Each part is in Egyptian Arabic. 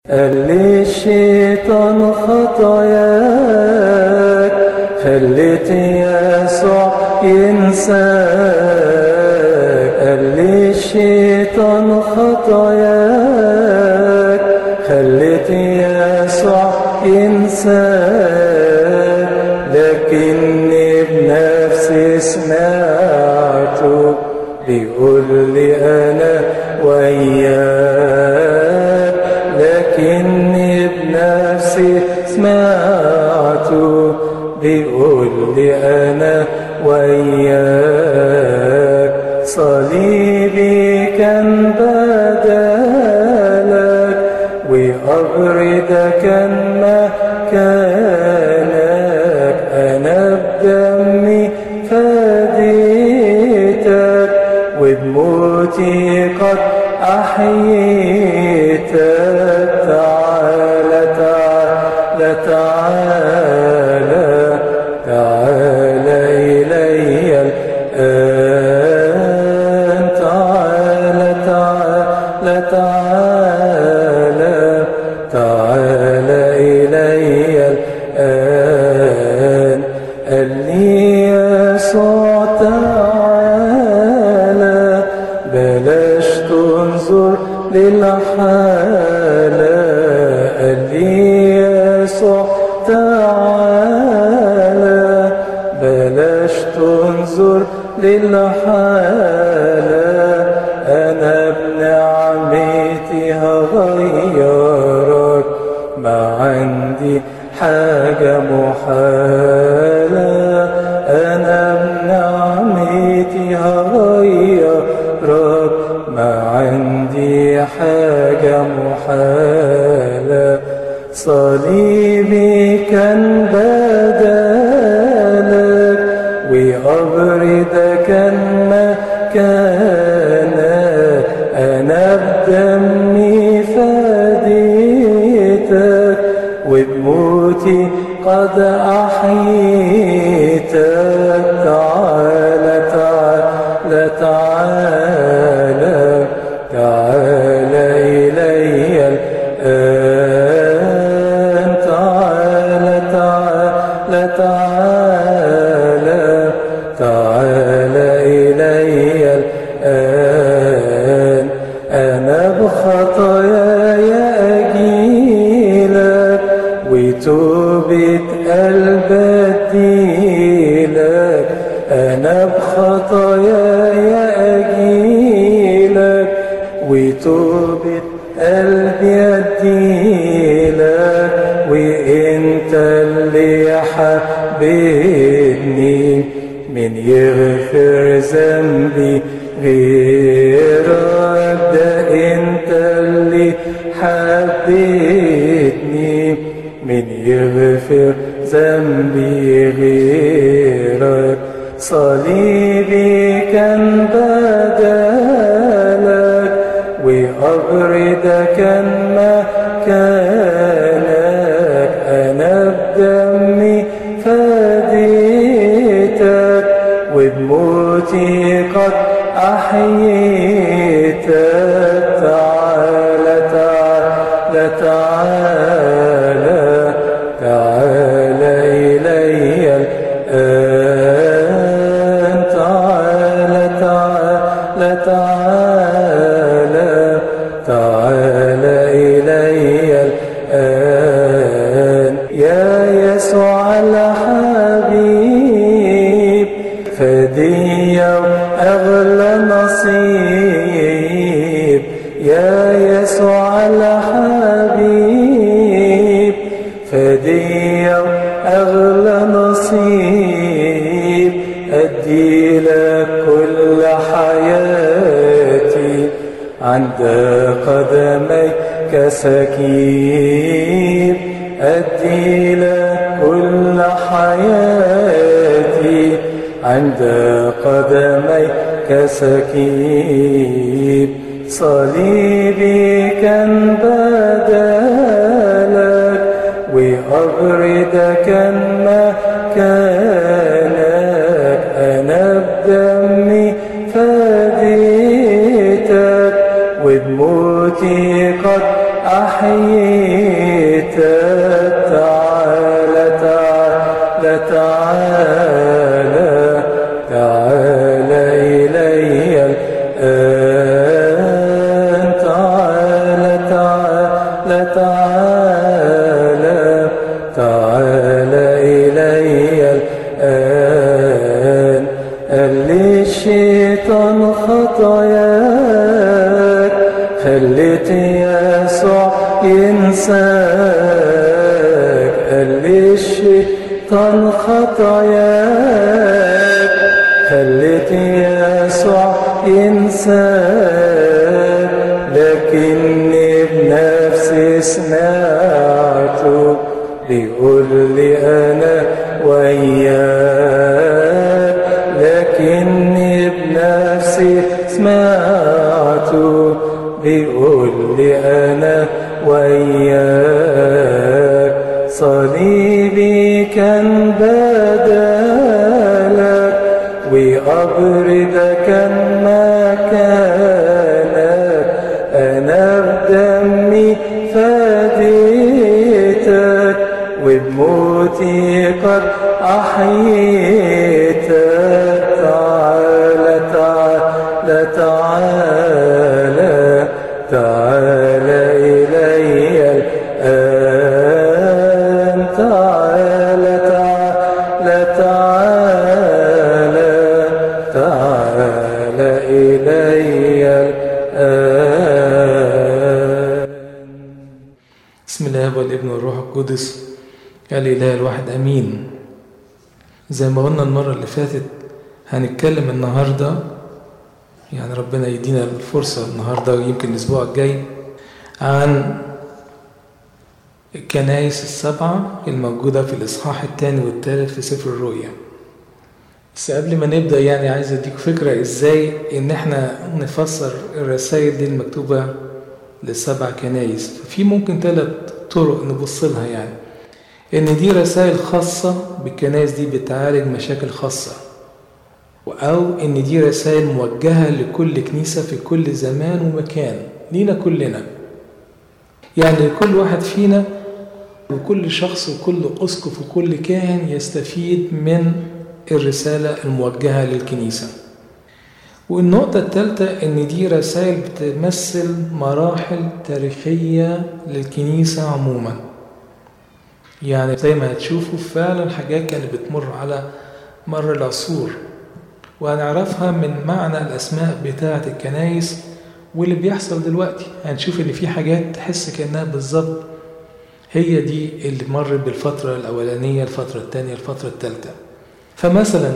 قال لي الشيطان خطاياك خليت يسوع ينساك قال لي الشيطان خطاياك خليت يسوع ينساك لكني بنفسي سمعته بيقول لي انا وياك لكني بنفسي سمعته بيقول لي انا وياك صليبي كان بدلك وقبري ده كان مكانك انا بدمي فديتك وبموتي قد أحييتك تعالى تعالى تعالى تعالى إلي الآن تعالى تعالى تعالى تعالى إلي الآن قال لي يسوع تعالى بلاش تنظر للحالة قال لي يسوع تعالى بلاش تنظر للحالة أنا بنعمتي هغيرك ما عندي حاجة محالة أنا بنعمتي هغيرك ما عندي حاجة محالة صليبي كان بدلك وقبري ده كان مكانك أنا بدمي فديتك وبموتي قد أحييتك تعالى تعالى تعالى تعالى إلي الآن تعالى تعالى تعالى تعالى إلي الآن أنا بخطاياي أجيلك وتوبة قلب أديلك أنا بخطاياي أجيلك وتوبة قلبي أديلك وإنت اللي حبيتني من يغفر ذنبي غيرك ده انت اللي حبيتني من يغفر ذنبي غيرك صليبي كان بدلك وقبري ده كان مكانك انا بدمي فديتك وبموتي قد أحييتك تعالى تعالى تعالى تعالى إلي الآن تعالى تعالى تعالى تعالى إلي الآن يا يسوع الحبيب فدية أغلى نصيب يا يسوع الحبيب فدية أغلى نصيب أدي لك كل حياتي عند قدميك سكيب أدي لك كل حياتي عند قدميك سكيب صليبي كان بدلك وقبري ده كان مكانك أنا بدمي فديتك وبموتي قد أحييتك تعالى تعالى تعالى تعالى إلي الآن تعالى تعالى تعالى تعالى إلي الآن قال لي الشيطان خطاياك خليت يسوع ينساك قال لي الشيطان خطاياك خليت يسوع ينساك لكني بنفسي سمعته بيقول لي أنا وياك لكني بنفسي سمعته بيقول لي أنا وياك صليبي كان بدلك وقبر ده كان مكانك أنا بدمي فديتك وبموتي قد أحييتك تعالى تعالى تعالى تعالى إلي الآن تعالى تعالى تعالى تعالى إلي الآن بسم الله والابن والروح القدس الإله الواحد أمين زي ما قلنا المرة اللي فاتت هنتكلم النهاردة يعني ربنا يدينا الفرصة النهاردة ويمكن الأسبوع الجاي عن الكنائس السبعة الموجودة في الإصحاح الثاني والثالث في سفر الرؤيا بس قبل ما نبدأ يعني عايز أديكم فكرة إزاي إن إحنا نفسر الرسائل دي المكتوبة للسبع كنايس في ممكن ثلاث طرق نبص لها يعني إن دي رسائل خاصة بالكنائس دي بتعالج مشاكل خاصة أو إن دي رسائل موجهة لكل كنيسة في كل زمان ومكان لينا كلنا يعني كل واحد فينا وكل شخص وكل أسقف وكل كاهن يستفيد من الرسالة الموجهة للكنيسة والنقطة الثالثة إن دي رسائل بتمثل مراحل تاريخية للكنيسة عموما يعني زي ما هتشوفوا فعلا حاجات كانت بتمر على مر العصور وهنعرفها من معنى الأسماء بتاعة الكنايس واللي بيحصل دلوقتي هنشوف إن في حاجات تحس كأنها بالظبط هي دي اللي مرت بالفترة الأولانية الفترة الثانية الفترة الثالثة فمثلا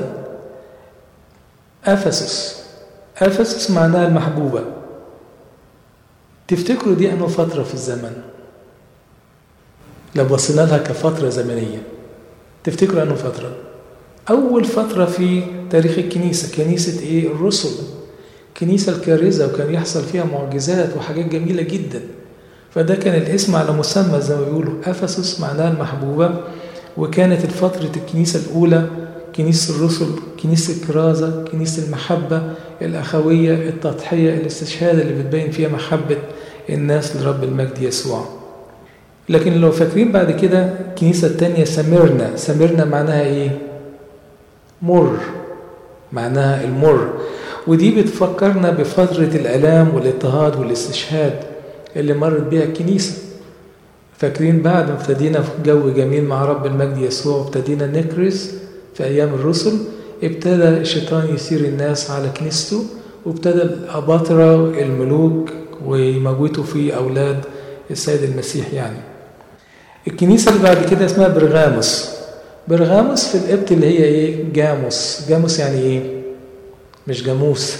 أفسس أفسس معناها المحبوبة تفتكروا دي أنه فترة في الزمن لو بصينا لها كفترة زمنية تفتكروا أنه فترة أول فترة في تاريخ الكنيسة كنيسة إيه الرسل كنيسة الكارزة وكان يحصل فيها معجزات وحاجات جميلة جدا فده كان الاسم على مسمى زي ما بيقولوا أفسس معناها المحبوبة وكانت فترة الكنيسة الأولى كنيسة الرسل كنيسة الكرازة كنيسة المحبة الأخوية التضحية الاستشهاد اللي بتبين فيها محبة الناس لرب المجد يسوع لكن لو فاكرين بعد كده الكنيسة التانية سميرنا سميرنا معناها إيه؟ مر معناها المر ودي بتفكرنا بفترة الآلام والاضطهاد والاستشهاد اللي مرت بيها الكنيسة فاكرين بعد ما ابتدينا في جو جميل مع رب المجد يسوع وابتدينا نكرز في أيام الرسل ابتدى الشيطان يسير الناس على كنيسته وابتدى الأباطرة الملوك ويموتوا في أولاد السيد المسيح يعني الكنيسة اللي بعد كده اسمها برغاموس برغاموس في القبط اللي هي ايه جاموس جاموس يعني ايه مش جاموس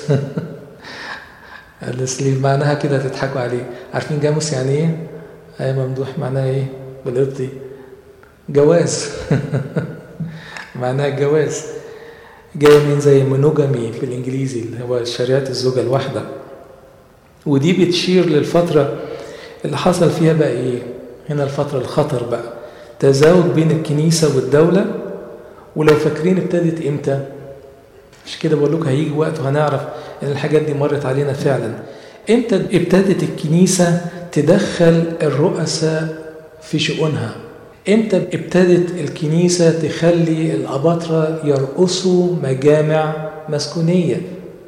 اللي معناها كده تضحكوا عليه عارفين جاموس يعني ايه اي ممدوح معناها ايه بالقبطي جواز معناها الجواز جاي من زي مونوجامي في الانجليزي اللي هو شريعه الزوجه الواحده ودي بتشير للفتره اللي حصل فيها بقى ايه هنا الفتره الخطر بقى تزاوج بين الكنيسه والدوله ولو فاكرين ابتدت امتى مش كده بقول لكم هيجي وقت وهنعرف ان الحاجات دي مرت علينا فعلا امتى ابتدت الكنيسه تدخل الرؤساء في شؤونها امتى ابتدت الكنيسة تخلي الأباطرة يرقصوا مجامع مسكونية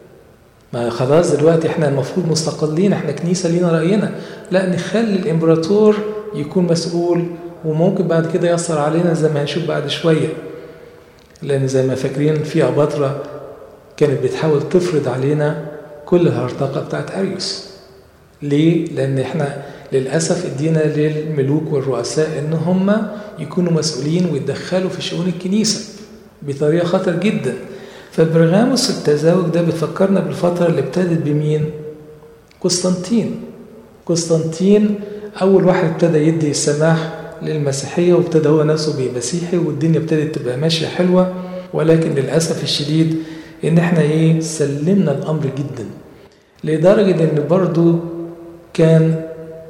ما خلاص دلوقتي احنا المفروض مستقلين احنا كنيسة لينا رأينا لا نخلي الامبراطور يكون مسؤول وممكن بعد كده يأثر علينا زي ما هنشوف بعد شوية لأن زي ما فاكرين في أباطرة كانت بتحاول تفرض علينا كل الهرطقة بتاعت أريوس ليه؟ لأن احنا للأسف ادينا للملوك والرؤساء إن هم يكونوا مسؤولين ويتدخلوا في شؤون الكنيسة بطريقة خطر جدا فبرغاموس التزاوج ده بتفكرنا بالفترة اللي ابتدت بمين؟ قسطنطين قسطنطين أول واحد ابتدى يدي السماح للمسيحية وابتدى هو نفسه بيه مسيحي والدنيا ابتدت تبقى ماشية حلوة ولكن للأسف الشديد إن احنا إيه سلمنا الأمر جدا لدرجة إن برضو كان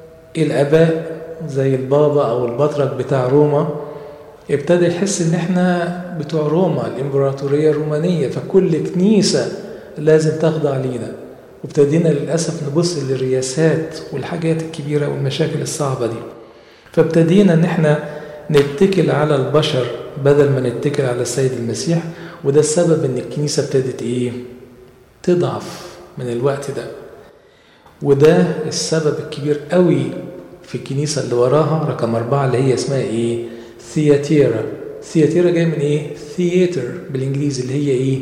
الآباء زي البابا أو البطرك بتاع روما ابتدى يحس إن إحنا بتوع روما الإمبراطورية الرومانية فكل كنيسة لازم تخضع لينا وابتدينا للأسف نبص للرياسات والحاجات الكبيرة والمشاكل الصعبة دي فابتدينا إن إحنا نتكل على البشر بدل ما نتكل على السيد المسيح وده السبب إن الكنيسة ابتدت إيه؟ تضعف من الوقت ده وده السبب الكبير قوي في الكنيسة اللي وراها رقم أربعة اللي هي اسمها إيه؟ ثياتيرا ثياتيرا جاي من إيه؟ ثياتر بالإنجليزي اللي هي إيه؟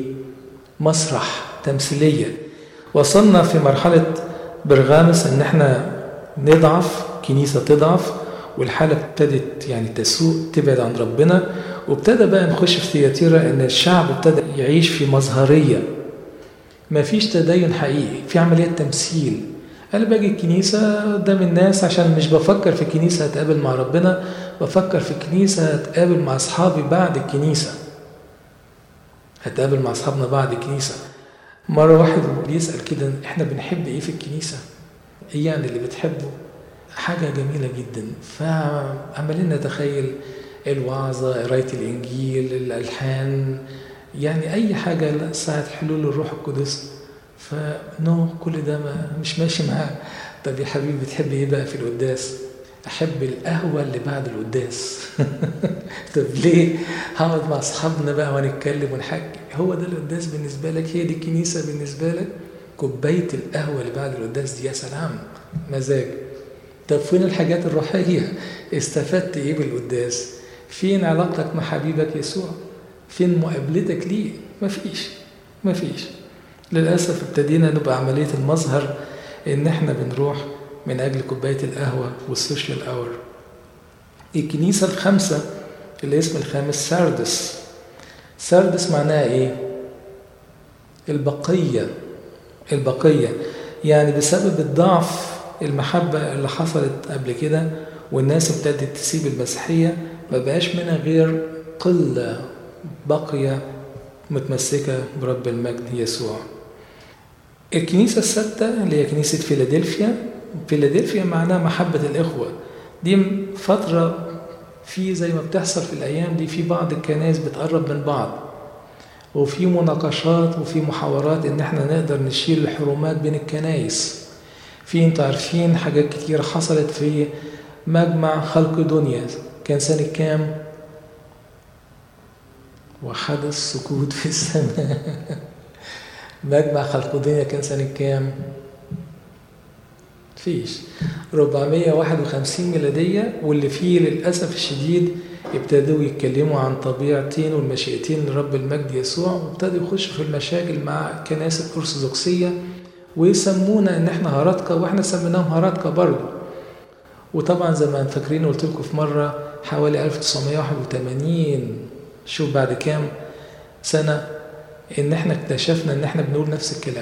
مسرح تمثيلية وصلنا في مرحلة برغامس إن إحنا نضعف كنيسة تضعف والحالة ابتدت يعني تسوء تبعد عن ربنا وابتدى بقى نخش في ثياتيرا إن الشعب ابتدى يعيش في مظهرية ما فيش تدين حقيقي في عملية تمثيل أنا باجي الكنيسة قدام الناس عشان مش بفكر في كنيسة هتقابل مع ربنا بفكر في كنيسة هتقابل مع أصحابي بعد الكنيسة هتقابل مع أصحابنا بعد الكنيسة مرة واحد بيسأل كده إحنا بنحب إيه في الكنيسة؟ إيه يعني اللي بتحبه؟ حاجة جميلة جدا فعمالين نتخيل الوعظة قراية الإنجيل الألحان يعني أي حاجة ساعة حلول الروح القدس فنو كل ده ما مش ماشي معاه طب يا حبيبي بتحب ايه بقى في القداس احب القهوه اللي بعد القداس طب ليه هقعد مع اصحابنا بقى ونتكلم ونحكي هو ده القداس بالنسبه لك هي دي الكنيسه بالنسبه لك كوبايه القهوه اللي بعد القداس دي يا سلام مزاج طب فين الحاجات الروحيه استفدت ايه بالقداس فين علاقتك مع حبيبك يسوع فين مقابلتك ليه مفيش مفيش للأسف ابتدينا نبقى عملية المظهر إن إحنا بنروح من أجل كوباية القهوة والسوشيال أور الكنيسة الخامسة الاسم الخامس ساردس ساردس معناها إيه؟ البقية البقية يعني بسبب الضعف المحبة اللي حصلت قبل كده والناس ابتدت تسيب المسيحية ما بقاش منها غير قلة باقية متمسكة برب المجد يسوع الكنيسة السادسة اللي هي كنيسة فيلادلفيا فيلادلفيا معناها محبة الإخوة دي فترة في زي ما بتحصل في الأيام دي في بعض الكنائس بتقرب من بعض وفي مناقشات وفي محاورات إن احنا نقدر نشيل الحرومات بين الكنائس في انتوا عارفين حاجات كتير حصلت في مجمع خلق دنيا كان سنة كام؟ وحدث سكوت في السماء مجمع خلق دنيا كان سنة كام؟ فيش 451 ميلادية واللي فيه للأسف الشديد ابتدوا يتكلموا عن طبيعتين والمشيئتين لرب المجد يسوع وابتدوا يخشوا في المشاكل مع الكنائس الأرثوذكسية ويسمونا إن إحنا هرطقة وإحنا سميناهم هرطقة برضه وطبعا زي ما فاكرين قلت لكم في مرة حوالي 1981 شوف بعد كام سنة إن إحنا اكتشفنا إن إحنا بنقول نفس الكلام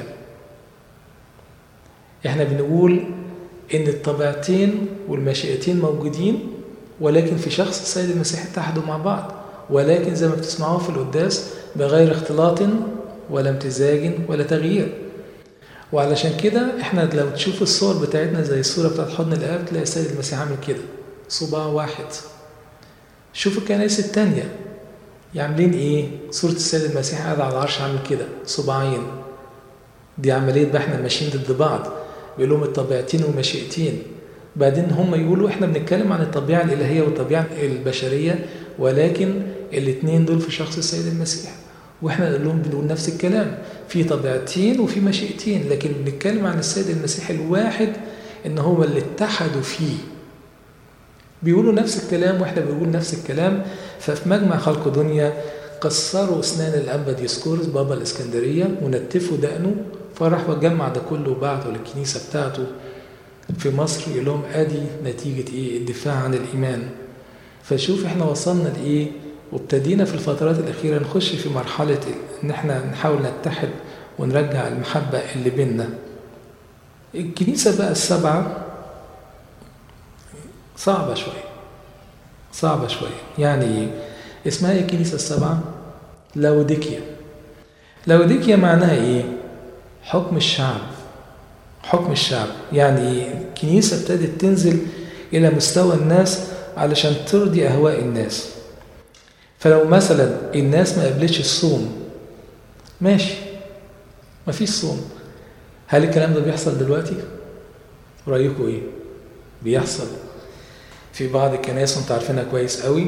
إحنا بنقول إن الطبيعتين والمشيئتين موجودين ولكن في شخص السيد المسيح اتحدوا مع بعض ولكن زي ما بتسمعوه في القداس بغير اختلاط ولا امتزاج ولا تغيير وعلشان كده احنا لو تشوف الصور بتاعتنا زي الصوره بتاعت حضن الاب تلاقي السيد المسيح عامل كده صباع واحد شوف الكنائس التانية عاملين ايه صورة السيد المسيح قاعد على العرش عامل كده صباعين دي عملية بقى احنا ماشيين ضد بعض بيقول لهم الطبيعتين والمشيئتين بعدين هم يقولوا احنا بنتكلم عن الطبيعة الإلهية والطبيعة البشرية ولكن الاثنين دول في شخص السيد المسيح واحنا نقول لهم بنقول نفس الكلام في طبيعتين وفي مشيئتين لكن بنتكلم عن السيد المسيح الواحد ان هو اللي اتحدوا فيه بيقولوا نفس الكلام واحنا بنقول نفس الكلام ففي مجمع خلق دنيا كسروا اسنان الانبا ديسكورس بابا الاسكندريه ونتفوا دقنه فراح وجمع ده كله وبعته للكنيسه بتاعته في مصر يقول لهم ادي نتيجه ايه الدفاع عن الايمان فشوف احنا وصلنا لايه وابتدينا في الفترات الاخيره نخش في مرحله ان احنا نحاول نتحد ونرجع المحبه اللي بيننا الكنيسه بقى السبعه صعبه شويه صعبه شويه يعني ايه اسمها ايه الكنيسه السبعه لاوديكيا لاوديكيا معناها ايه حكم الشعب حكم الشعب يعني الكنيسة ابتدت تنزل إلى مستوى الناس علشان ترضي أهواء الناس فلو مثلا الناس ما قبلتش الصوم ماشي ما فيش صوم هل الكلام ده بيحصل دلوقتي؟ رأيكم إيه؟ بيحصل في بعض الكنائس وانتوا عارفينها كويس قوي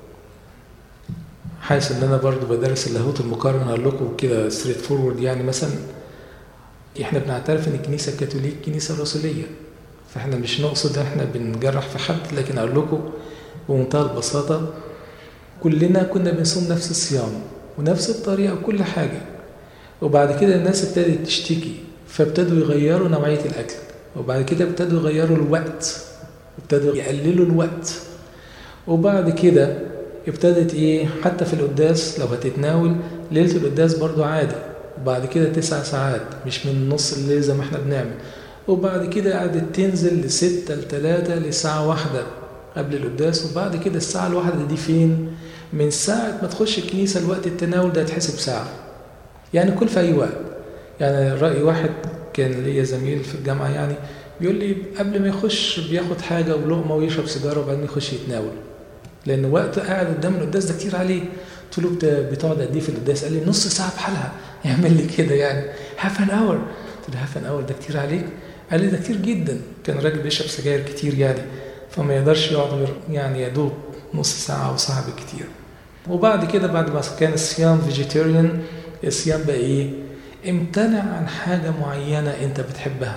حاسس ان انا برضو بدرس اللاهوت المقارن هقول لكم كده ستريت فورورد يعني مثلا احنا بنعترف ان الكنيسه الكاثوليك كنيسه رسوليه فاحنا مش نقصد ان احنا بنجرح في حد لكن اقول لكم بمنتهى البساطه كلنا كنا بنصوم نفس الصيام ونفس الطريقه وكل حاجه وبعد كده الناس ابتدت تشتكي فابتدوا يغيروا نوعيه الاكل وبعد كده ابتدوا يغيروا الوقت ابتدوا يقللوا الوقت وبعد كده ابتدت ايه حتى في القداس لو هتتناول ليله القداس برضو عادي وبعد كده تسع ساعات مش من نص الليل زي ما احنا بنعمل وبعد كده قعدت تنزل لستة لتلاتة لساعة واحدة قبل القداس وبعد كده الساعة الواحدة دي فين؟ من ساعة ما تخش الكنيسة الوقت التناول ده هتحسب ساعة يعني كل في أي وقت يعني رأي واحد كان ليا زميل في الجامعة يعني بيقول لي قبل ما يخش بياخد حاجة ولقمة ويشرب سيجارة وبعدين يخش يتناول لأن وقت قاعد قدام القداس ده كتير عليه قلت له بتقعد قد ايه في القداس؟ قال لي نص ساعة بحالها يعمل لي كده يعني هاف ان اور قلت له هاف ان اور ده كتير عليك؟ قال لي ده كتير جدا كان راجل بيشرب سجاير كتير يعني فما يقدرش يقعد غير يعني يا دوب نص ساعة أو ساعة بالكتير وبعد كده بعد ما كان الصيام فيجيتيريان الصيام بقى إيه؟ امتنع عن حاجة معينة أنت بتحبها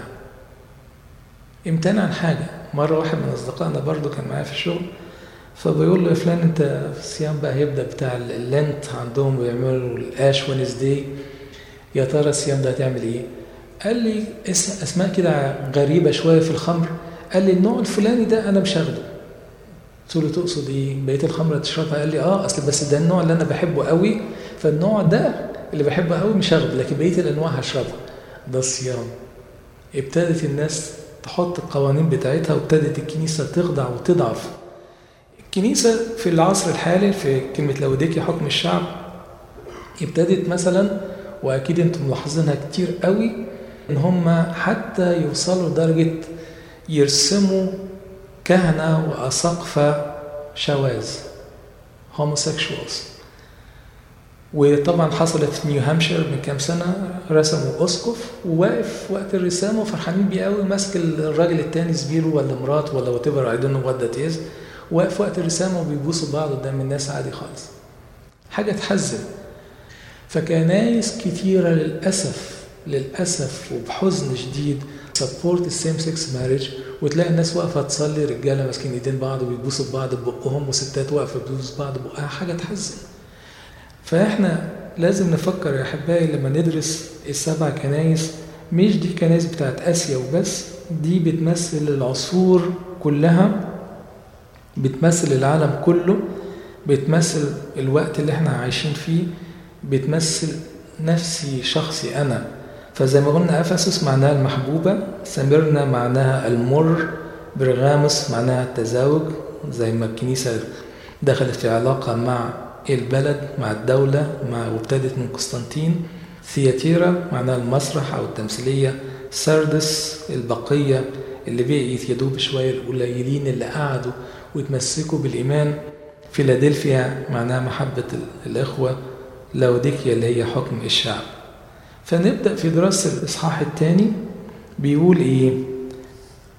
امتنع عن حاجة مرة واحد من أصدقائنا برضو كان معايا في الشغل فبيقول له يا فلان انت في الصيام بقى هيبدا بتاع اللنت عندهم ويعملوا الاش وينزداي يا ترى الصيام ده هتعمل ايه؟ قال لي اسماء كده غريبه شويه في الخمر قال لي النوع الفلاني ده انا مش هاخده قلت له تقصد ايه؟ بقيه الخمره تشربها؟ قال لي اه اصل بس ده النوع اللي انا بحبه قوي فالنوع ده اللي بحبه قوي مش هاخده لكن بقيه الانواع هشربها ده الصيام ابتدت الناس تحط القوانين بتاعتها وابتدت الكنيسه تخضع وتضعف الكنيسة في العصر الحالي في كلمة لوديكيا حكم الشعب ابتدت مثلا وأكيد أنتم ملاحظينها كتير قوي إن هم حتى يوصلوا لدرجة يرسموا كهنة وأساقفة شواذ homosexuals وطبعا حصلت في نيو هامشير من كام سنة رسموا أسقف وواقف وقت الرسامة وفرحانين بيه قوي ماسك الراجل التاني زميله ولا مراته ولا وات ايفر اي دونت نو وات ذات از واقف وقت الرسامة وبيبوسوا بعض قدام الناس عادي خالص حاجة تحزن فكنايس كتيرة للأسف للأسف وبحزن شديد سبورت السيم سكس ماريج وتلاقي الناس واقفة تصلي رجالة ماسكين ايدين بعض وبيبوسوا بعض ببقهم وستات واقفة بتبوس بعض ببقها حاجة تحزن فاحنا لازم نفكر يا احبائي لما ندرس السبع كنايس مش دي الكنايس بتاعت اسيا وبس دي بتمثل العصور كلها بتمثل العالم كله بتمثل الوقت اللي احنا عايشين فيه بتمثل نفسي شخصي انا فزي ما قلنا افسس معناها المحبوبه سمرنا معناها المر برغامس معناها التزاوج زي ما الكنيسه دخلت في علاقه مع البلد مع الدوله مع وابتدت من قسطنطين ثياتيرا معناها المسرح او التمثيليه سردس البقيه اللي بقيت يدوب شويه القليلين اللي قعدوا ويتمسكوا بالإيمان فيلادلفيا معناها محبة الإخوة لاوديكيا اللي هي حكم الشعب فنبدأ في دراسة الإصحاح الثاني بيقول إيه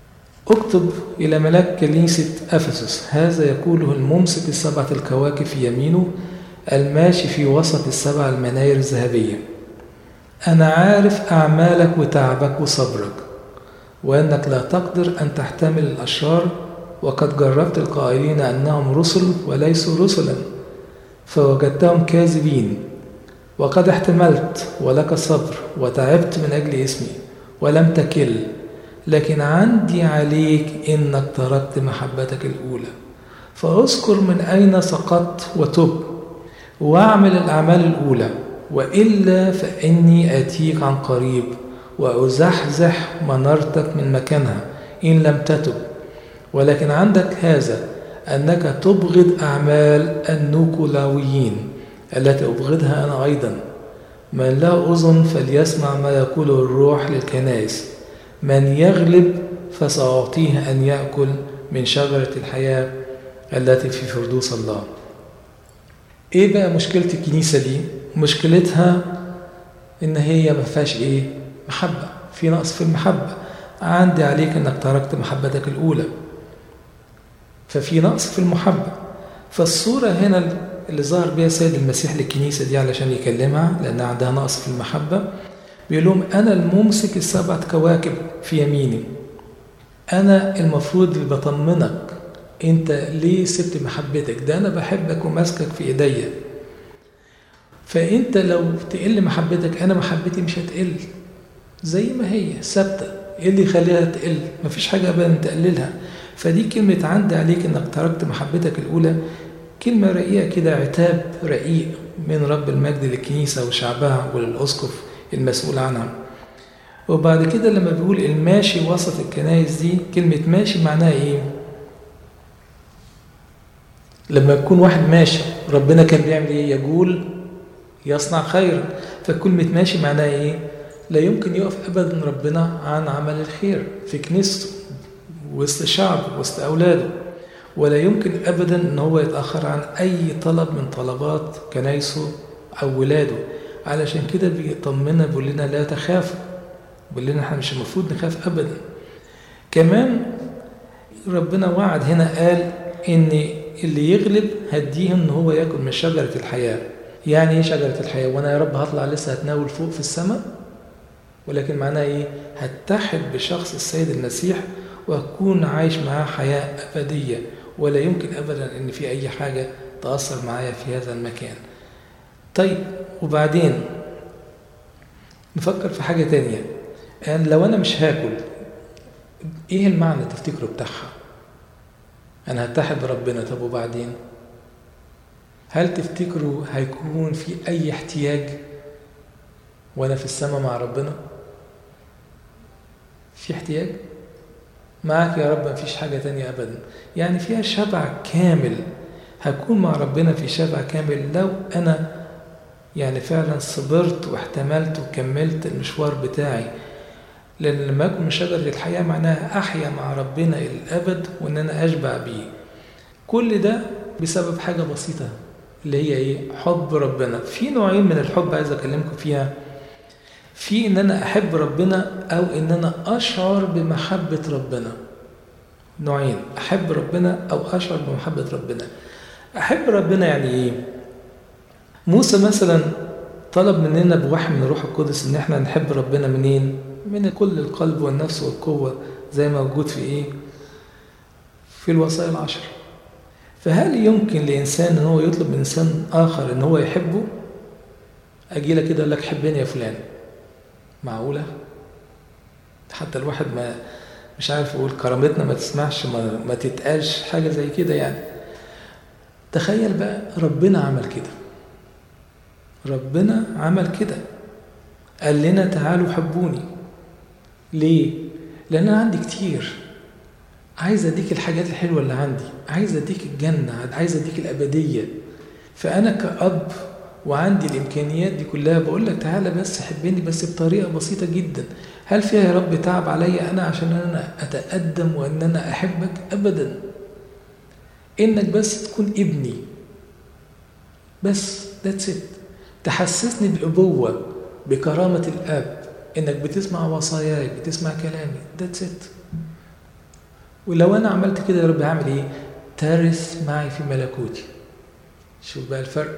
اكتب إلى ملاك كنيسة أفسس هذا يقوله الممسك السبعة الكواكب في يمينه الماشي في وسط السبع المناير الذهبية أنا عارف أعمالك وتعبك وصبرك وأنك لا تقدر أن تحتمل الأشرار وقد جربت القائلين أنهم رسل وليسوا رسلا فوجدتهم كاذبين وقد احتملت ولك صبر وتعبت من أجل اسمي ولم تكل لكن عندي عليك إنك تركت محبتك الأولى فاذكر من أين سقطت وتب واعمل الأعمال الأولى وإلا فإني آتيك عن قريب وأزحزح منارتك من مكانها إن لم تتب ولكن عندك هذا أنك تبغض أعمال النوكولاويين التي أبغضها أنا أيضا من له أذن فليسمع ما يقوله الروح للكنائس من يغلب فسأعطيه أن يأكل من شجرة الحياة التي في فردوس الله ايه بقى مشكلة الكنيسة دي مشكلتها ان هي ما فيهاش ايه محبة في نقص في المحبة عندي عليك انك تركت محبتك الاولى ففي نقص في المحبة فالصورة هنا اللي ظهر بها سيد المسيح للكنيسة دي علشان يكلمها لأن عندها نقص في المحبة بيقول لهم أنا الممسك السبعة كواكب في يميني أنا المفروض اللي بطمنك أنت ليه سبت محبتك ده أنا بحبك وماسكك في إيديا فأنت لو تقل محبتك أنا محبتي مش هتقل زي ما هي ثابتة إيه اللي يخليها تقل مفيش حاجة أبدا تقللها فدي كلمة عندي عليك إنك تركت محبتك الأولى كلمة رقيقة كده عتاب رقيق من رب المجد للكنيسة وشعبها وللأسقف المسؤول عنها وبعد كده لما بيقول الماشي وسط الكنائس دي كلمة ماشي معناها إيه؟ لما يكون واحد ماشي ربنا كان بيعمل إيه؟ يقول يصنع خيرا فكلمة ماشي معناها إيه؟ لا يمكن يقف أبدا ربنا عن عمل الخير في كنيسته وسط شعبه وسط أولاده ولا يمكن ابدا ان هو يتاخر عن اي طلب من طلبات كنايسه او ولاده علشان كده بيطمنا بيقول لنا لا تخافوا بيقول لنا احنا مش المفروض نخاف ابدا كمان ربنا وعد هنا قال ان اللي يغلب هديه ان هو ياكل من شجره الحياه يعني ايه شجره الحياه وانا يا رب هطلع لسه هتناول فوق في السماء ولكن معناها ايه هتحد بشخص السيد المسيح وأكون عايش معاه حياة أبدية ولا يمكن أبدا أن في أي حاجة تأثر معايا في هذا المكان طيب وبعدين نفكر في حاجة تانية يعني لو أنا مش هاكل إيه المعنى تفتكروا بتاعها أنا هتحد بربنا طب وبعدين هل تفتكروا هيكون في أي احتياج وأنا في السماء مع ربنا في احتياج معك يا رب مفيش حاجة تانية أبدا يعني فيها شبع كامل هكون مع ربنا في شبع كامل لو أنا يعني فعلا صبرت واحتملت وكملت المشوار بتاعي لأن لما أكون من شجرة الحياة معناها أحيا مع ربنا إلى الأبد وإن أنا أشبع بيه كل ده بسبب حاجة بسيطة اللي هي إيه؟ حب ربنا في نوعين من الحب عايز أكلمكم فيها في ان انا احب ربنا او ان انا اشعر بمحبه ربنا نوعين احب ربنا او اشعر بمحبه ربنا احب ربنا يعني ايه موسى مثلا طلب مننا بوحي من الروح القدس ان احنا نحب ربنا منين من كل القلب والنفس والقوه زي ما موجود في ايه في الوصايا العشر فهل يمكن لانسان ان هو يطلب من انسان اخر ان هو يحبه اجي لك كده اقول لك حبني يا فلان معقولة؟ حتى الواحد ما مش عارف يقول كرامتنا ما تسمعش ما, ما تتقالش حاجة زي كده يعني تخيل بقى ربنا عمل كده ربنا عمل كده قال لنا تعالوا حبوني ليه؟ لأن أنا عندي كتير عايز أديك الحاجات الحلوة اللي عندي عايز أديك الجنة عايز أديك الأبدية فأنا كأب وعندي الامكانيات دي كلها بقول لك تعالى بس حبني بس بطريقه بسيطه جدا هل فيها يا رب تعب عليا انا عشان انا اتقدم وان انا احبك ابدا انك بس تكون ابني بس ذاتس ات تحسسني بالابوه بكرامه الاب انك بتسمع وصاياي بتسمع كلامي ذاتس ات ولو انا عملت كده يا رب هعمل ايه ترث معي في ملكوتي شوف بقى الفرق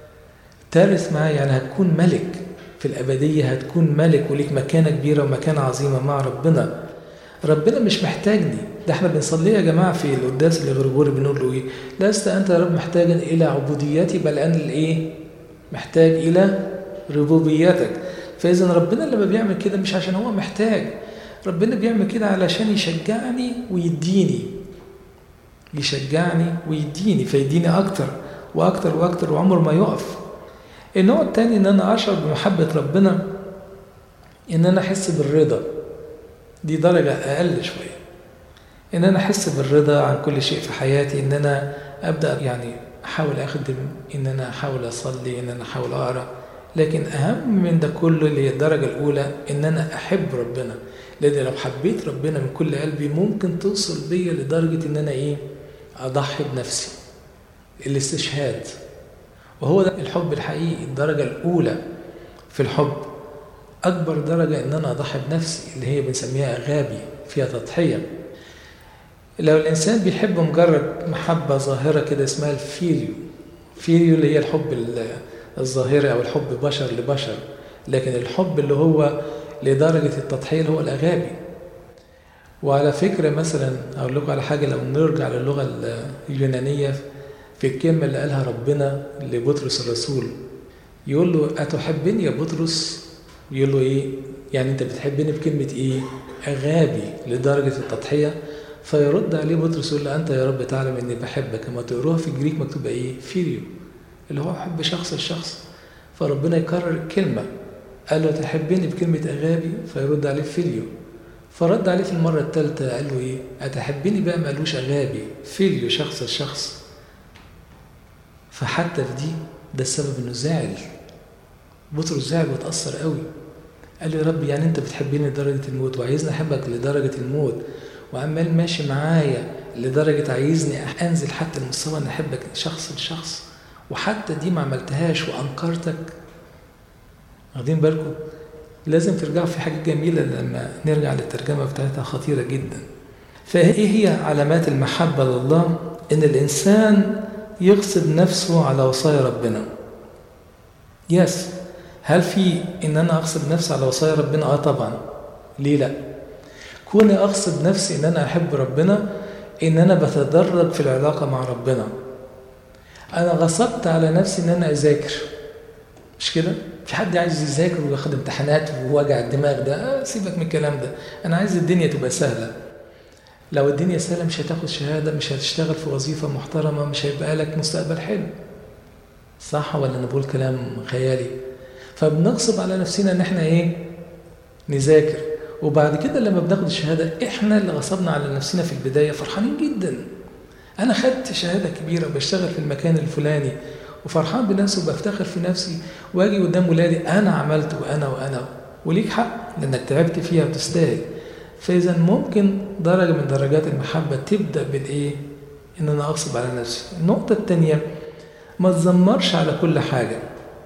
ترث معي يعني هتكون ملك في الأبدية هتكون ملك وليك مكانة كبيرة ومكانة عظيمة مع ربنا ربنا مش محتاجني ده احنا بنصلي يا جماعة في القداس اللي غريبوري بنقول له ايه لست أنت يا رب محتاجا إلى عبوديتي بل أنا الإيه محتاج إلى ربوبيتك فإذا ربنا لما بيعمل كده مش عشان هو محتاج ربنا بيعمل كده علشان يشجعني ويديني يشجعني ويديني فيديني أكتر وأكتر وأكتر وعمر ما يقف النوع التاني ان انا اشعر بمحبة ربنا ان انا احس بالرضا دي درجة اقل شوية ان انا احس بالرضا عن كل شيء في حياتي ان انا ابدأ يعني احاول اخدم ان انا احاول اصلي ان انا احاول اقرا لكن اهم من ده كله اللي هي الدرجة الاولى ان انا احب ربنا لان لو حبيت ربنا من كل قلبي ممكن توصل بيا لدرجة ان انا ايه اضحي بنفسي الاستشهاد وهو ده الحب الحقيقي الدرجة الأولى في الحب أكبر درجة إن أنا أضحي بنفسي اللي هي بنسميها غابي فيها تضحية لو الإنسان بيحب مجرد محبة ظاهرة كده اسمها الفيليو فيليو اللي هي الحب الظاهري أو الحب بشر لبشر لكن الحب اللي هو لدرجة التضحية اللي هو الأغابي وعلى فكرة مثلا أقول لكم على حاجة لو نرجع للغة اليونانية في الكلمة اللي قالها ربنا لبطرس الرسول يقول له أتحبني يا بطرس يقول له إيه يعني أنت بتحبني بكلمة إيه أغابي لدرجة التضحية فيرد عليه بطرس يقول له أنت يا رب تعلم إني بحبك كما تقروها في الجريك مكتوبة إيه فيليو اللي هو حب شخص لشخص فربنا يكرر الكلمة قال له تحبني بكلمة أغابي فيرد عليه فيليو فرد عليه في المرة الثالثة قال له إيه أتحبني بقى ما قالوش أغابي فيليو شخص لشخص فحتى في دي ده السبب انه زعل بطرس زعل واتأثر قوي قال لي يا رب يعني انت بتحبني لدرجة الموت وعايزني احبك لدرجة الموت وعمال ماشي معايا لدرجة عايزني انزل حتى المستوى ان احبك شخص لشخص وحتى دي ما عملتهاش وانكرتك واخدين بالكم لازم ترجعوا في حاجة جميلة لما نرجع للترجمة بتاعتها خطيرة جدا فايه هي علامات المحبة لله ان الانسان يغصب نفسه على وصايا ربنا يس هل في ان انا اغصب نفسي على وصايا ربنا اه طبعا ليه لا كوني اغصب نفسي ان انا احب ربنا ان انا بتدرج في العلاقه مع ربنا انا غصبت على نفسي ان انا اذاكر مش كده في حد عايز يذاكر وياخد امتحانات ووجع الدماغ ده آه سيبك من الكلام ده انا عايز الدنيا تبقى سهله لو الدنيا سهلة مش هتاخد شهادة مش هتشتغل في وظيفة محترمة مش هيبقى لك مستقبل حلو صح ولا أنا بقول كلام خيالي فبنغصب على نفسنا إن إحنا إيه نذاكر وبعد كده لما بناخد الشهادة إحنا اللي غصبنا على نفسنا في البداية فرحانين جدا أنا خدت شهادة كبيرة وبشتغل في المكان الفلاني وفرحان بنفسي وبفتخر في نفسي واجي قدام ولادي أنا عملت وأنا وأنا وليك حق لأنك تعبت فيها وتستاهل فإذا ممكن درجة من درجات المحبة تبدأ بالإيه؟ إن أنا أغصب على نفسي. النقطة الثانية ما تزمرش على كل حاجة.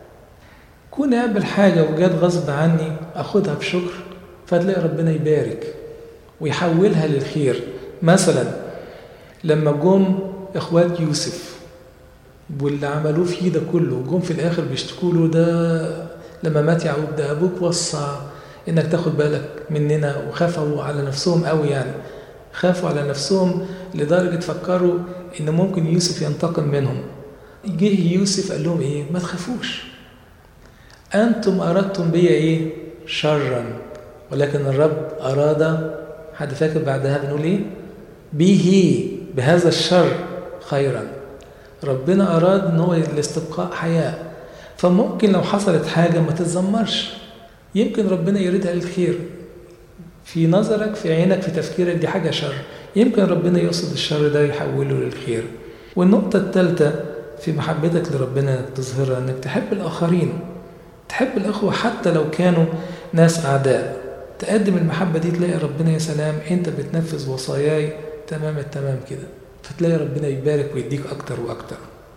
كون أقبل حاجة وجات غصب عني أخدها بشكر فتلاقي ربنا يبارك ويحولها للخير. مثلا لما جم إخوات يوسف واللي عملوه فيه ده كله جم في الآخر بيشتكوا له ده لما مات يعقوب ده أبوك وصى انك تاخد بالك مننا وخافوا على نفسهم قوي يعني خافوا على نفسهم لدرجة فكروا ان ممكن يوسف ينتقم منهم جه يوسف قال لهم ايه ما تخافوش انتم اردتم بي ايه شرا ولكن الرب اراد حد فاكر بعدها بنقول ايه به بهذا الشر خيرا ربنا اراد ان هو لاستبقاء حياه فممكن لو حصلت حاجه ما تتذمرش يمكن ربنا يريدها للخير في نظرك في عينك في تفكيرك دي حاجة شر يمكن ربنا يقصد الشر ده يحوله للخير والنقطة الثالثة في محبتك لربنا تظهرها انك تحب الآخرين تحب الأخوة حتى لو كانوا ناس أعداء تقدم المحبة دي تلاقي ربنا يا سلام أنت بتنفذ وصاياي تمام التمام كده فتلاقي ربنا يبارك ويديك أكتر وأكتر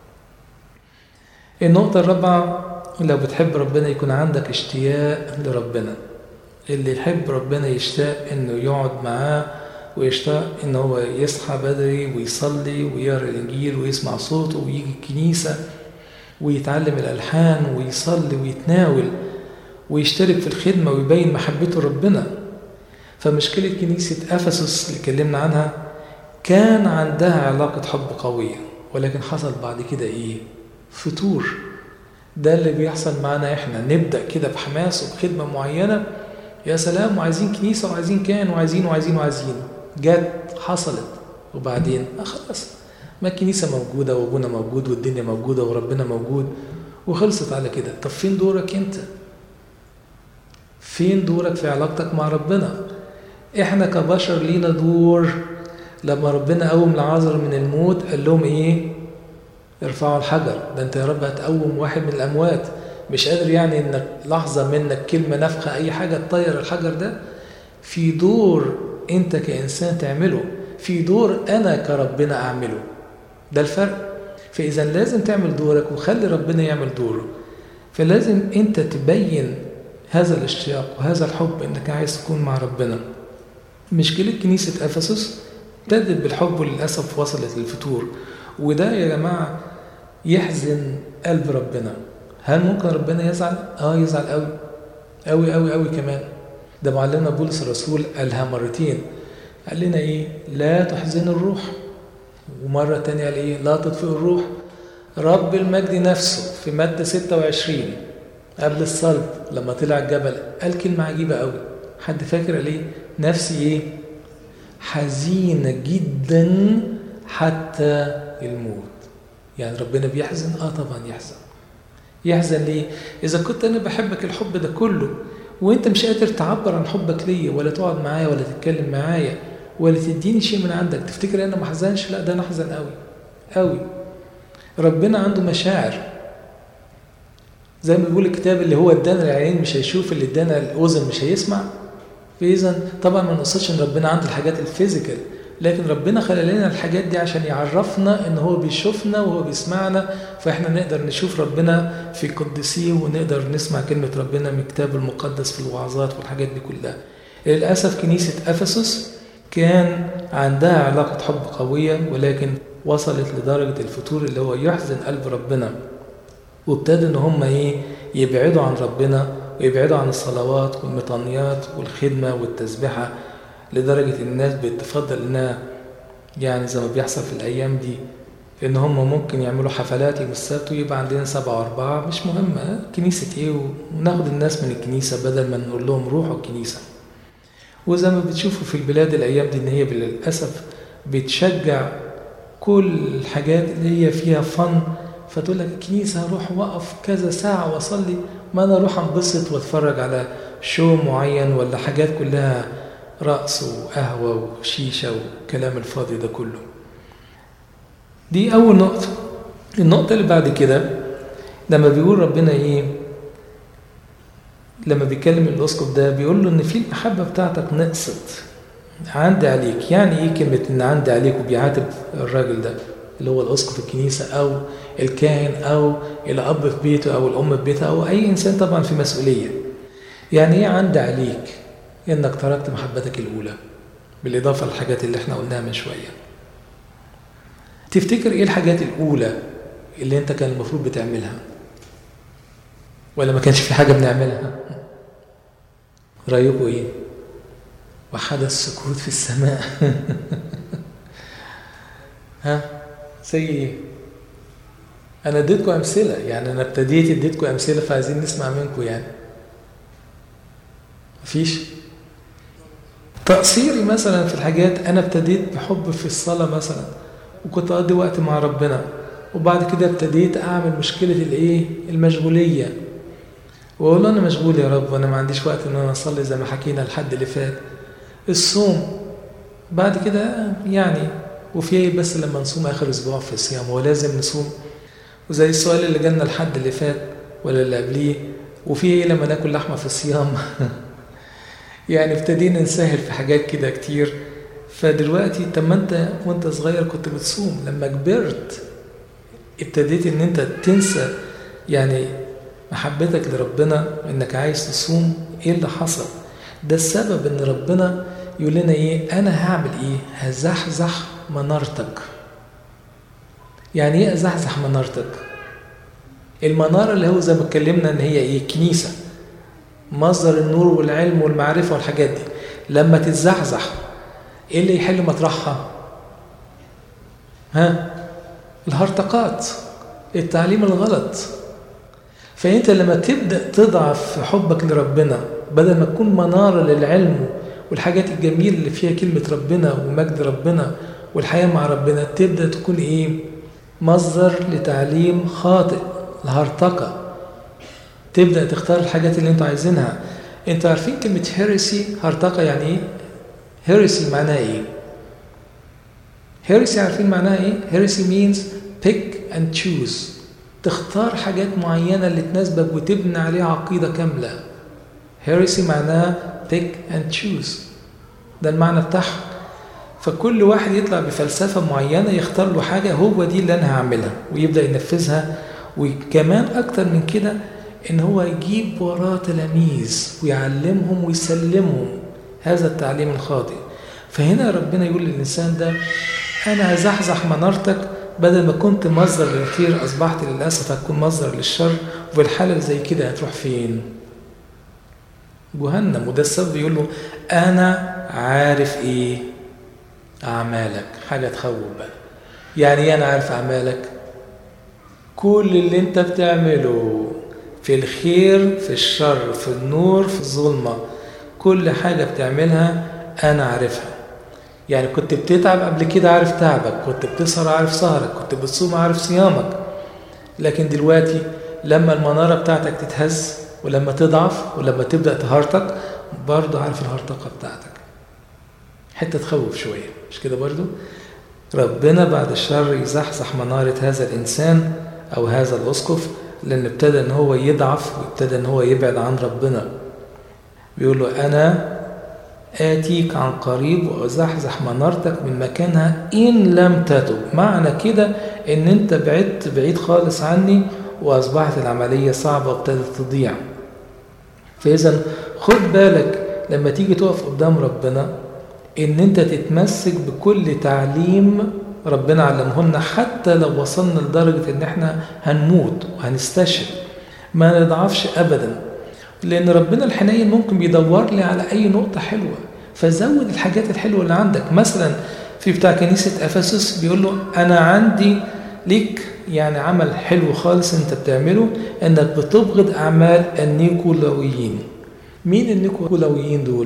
النقطة الرابعة لو بتحب ربنا يكون عندك اشتياق لربنا اللي يحب ربنا يشتاق انه يقعد معاه ويشتاق ان هو يصحى بدري ويصلي ويقرا الانجيل ويسمع صوته ويجي الكنيسه ويتعلم الالحان ويصلي ويتناول ويشترك في الخدمه ويبين محبته لربنا فمشكله كنيسه افسس اللي اتكلمنا عنها كان عندها علاقه حب قويه ولكن حصل بعد كده ايه فتور ده اللي بيحصل معانا احنا نبدا كده بحماس وبخدمه معينه يا سلام وعايزين كنيسه وعايزين كان وعايزين وعايزين وعايزين جت حصلت وبعدين آه خلاص ما الكنيسه موجوده وابونا موجود والدنيا موجوده وربنا موجود وخلصت على كده طب فين دورك انت فين دورك في علاقتك مع ربنا احنا كبشر لينا دور لما ربنا قوم لعازر من الموت قال لهم ايه ارفعوا الحجر ده انت يا رب هتقوم واحد من الاموات مش قادر يعني انك لحظة منك كلمة نفخة اي حاجة تطير الحجر ده في دور انت كإنسان تعمله في دور انا كربنا اعمله ده الفرق فاذا لازم تعمل دورك وخلي ربنا يعمل دوره فلازم انت تبين هذا الاشتياق وهذا الحب انك عايز تكون مع ربنا مشكلة كنيسة افسس ابتدت بالحب وللاسف وصلت للفتور وده يا جماعه يحزن قلب ربنا هل ممكن ربنا يزعل؟ اه يزعل قوي قوي قوي قوي كمان ده معلمنا بولس الرسول قالها مرتين قال لنا ايه؟ لا تحزن الروح ومرة تانية قال ايه؟ لا تطفئ الروح رب المجد نفسه في مادة 26 قبل الصلب لما طلع الجبل قال كلمة عجيبة قوي حد فاكر قال ايه؟ نفسي ايه؟ حزينة جدا حتى الموت يعني ربنا بيحزن اه طبعا يحزن يحزن ليه اذا كنت انا بحبك الحب ده كله وانت مش قادر تعبر عن حبك ليا ولا تقعد معايا ولا تتكلم معايا ولا تديني شيء من عندك تفتكر انا ما احزنش لا ده انا احزن قوي قوي ربنا عنده مشاعر زي ما بيقول الكتاب اللي هو ادانا العينين مش هيشوف اللي ادانا الاذن مش هيسمع فاذا طبعا ما نقصدش ان ربنا عنده الحاجات الفيزيكال لكن ربنا خلق لنا الحاجات دي عشان يعرفنا ان هو بيشوفنا وهو بيسمعنا فاحنا نقدر نشوف ربنا في قدسيه ونقدر نسمع كلمة ربنا من الكتاب المقدس في الوعظات والحاجات دي كلها للأسف كنيسة أفسس كان عندها علاقة حب قوية ولكن وصلت لدرجة الفتور اللي هو يحزن قلب ربنا وابتدوا ان هم ايه يبعدوا عن ربنا ويبعدوا عن الصلوات والمطانيات والخدمة والتسبحة لدرجة الناس بتفضل انها يعني زي ما بيحصل في الايام دي ان هم ممكن يعملوا حفلات يوم السبت ويبقى عندنا سبعة واربعة مش مهم كنيسة ايه وناخد الناس من الكنيسة بدل ما نقول لهم روحوا الكنيسة وزي ما بتشوفوا في البلاد الايام دي ان هي للاسف بتشجع كل الحاجات اللي هي فيها فن فتقول لك الكنيسة هروح وقف كذا ساعة واصلي ما انا اروح انبسط واتفرج على شو معين ولا حاجات كلها رقص وقهوة وشيشة والكلام الفاضي ده كله دي أول نقطة النقطة اللي بعد كده لما بيقول ربنا إيه لما بيكلم الأسقف ده بيقول له إن في المحبة بتاعتك نقصت عندي عليك يعني إيه كلمة إن عندي عليك وبيعاتب الراجل ده اللي هو الأسقف الكنيسة أو الكاهن أو الأب في بيته أو الأم في بيتها أو أي إنسان طبعا في مسؤولية يعني إيه عندي عليك انك تركت محبتك الاولى بالاضافه للحاجات اللي احنا قلناها من شويه تفتكر ايه الحاجات الاولى اللي انت كان المفروض بتعملها ولا ما كانش في حاجه بنعملها رايكم ايه وحدث سكوت في السماء ها زي ايه انا اديتكم امثله يعني انا ابتديت اديتكم امثله فعايزين نسمع منكم يعني مفيش تقصيري مثلا في الحاجات انا ابتديت بحب في الصلاه مثلا وكنت اقضي وقت مع ربنا وبعد كده ابتديت اعمل مشكله الايه المشغوليه واقول انا مشغول يا رب وانا ما عنديش وقت ان انا اصلي زي ما حكينا الحد اللي فات الصوم بعد كده يعني وفي ايه بس لما نصوم اخر اسبوع في الصيام هو لازم نصوم وزي السؤال اللي جالنا الحد اللي فات ولا اللي قبليه وفي ايه لما ناكل لحمه في الصيام يعني ابتدينا نسهل في حاجات كده كتير فدلوقتي طب ما انت وانت صغير كنت بتصوم لما كبرت ابتديت ان انت تنسى يعني محبتك لربنا انك عايز تصوم ايه اللي حصل ده السبب ان ربنا يقول لنا ايه انا هعمل ايه هزحزح منارتك يعني ايه ازحزح منارتك المناره اللي هو زي ما اتكلمنا ان هي ايه كنيسه مصدر النور والعلم والمعرفه والحاجات دي لما تتزحزح ايه اللي يحل مطرحها ها الهرطقات التعليم الغلط فانت لما تبدا تضعف في حبك لربنا بدل ما تكون مناره للعلم والحاجات الجميله اللي فيها كلمه ربنا ومجد ربنا والحياه مع ربنا تبدا تكون ايه مصدر لتعليم خاطئ الهرطقه تبدا تختار الحاجات اللي انتوا عايزينها انتوا عارفين كلمه هيرسي هرطقه يعني ايه هيرسي معناها ايه هيرسي عارفين معناها ايه هيرسي means pick and choose تختار حاجات معينه اللي تناسبك وتبني عليها عقيده كامله هيرسي معناها pick and choose ده المعنى بتاعها فكل واحد يطلع بفلسفه معينه يختار له حاجه هو دي اللي انا هعملها ويبدا ينفذها وكمان اكتر من كده ان هو يجيب وراه تلاميذ ويعلمهم ويسلمهم هذا التعليم الخاطئ فهنا ربنا يقول للإنسان ده أنا هزحزح منارتك بدل ما كنت مصدر للخير أصبحت للأسف هتكون مصدر للشر وفي الحالة زي كده هتروح فين؟ جهنم وده السبب بيقول له أنا عارف إيه؟ أعمالك حاجة تخوف بقى يعني إيه أنا عارف أعمالك؟ كل اللي أنت بتعمله في الخير في الشر في النور في الظلمة كل حاجة بتعملها أنا عارفها يعني كنت بتتعب قبل كده عارف تعبك كنت بتسهر عارف سهرك كنت بتصوم عارف صيامك لكن دلوقتي لما المنارة بتاعتك تتهز ولما تضعف ولما تبدأ تهرطك برضه عارف الهرطقة بتاعتك حتة تخوف شوية مش كده برضه ربنا بعد الشر يزحزح منارة هذا الإنسان أو هذا الأسقف لأن ابتدى إن هو يضعف وابتدى إن هو يبعد عن ربنا بيقول له أنا آتيك عن قريب وأزحزح منارتك من مكانها إن لم تتب معنى كده إن أنت بعدت بعيد خالص عني وأصبحت العملية صعبة وابتدت تضيع فإذا خد بالك لما تيجي تقف قدام ربنا إن أنت تتمسك بكل تعليم ربنا علمه لنا حتى لو وصلنا لدرجة إن إحنا هنموت وهنستشهد ما نضعفش أبدا لأن ربنا الحنين ممكن بيدور لي على أي نقطة حلوة فزود الحاجات الحلوة اللي عندك مثلا في بتاع كنيسة أفسس بيقول له أنا عندي ليك يعني عمل حلو خالص أنت بتعمله أنك بتبغض أعمال النيكولاويين مين النيكولاويين دول؟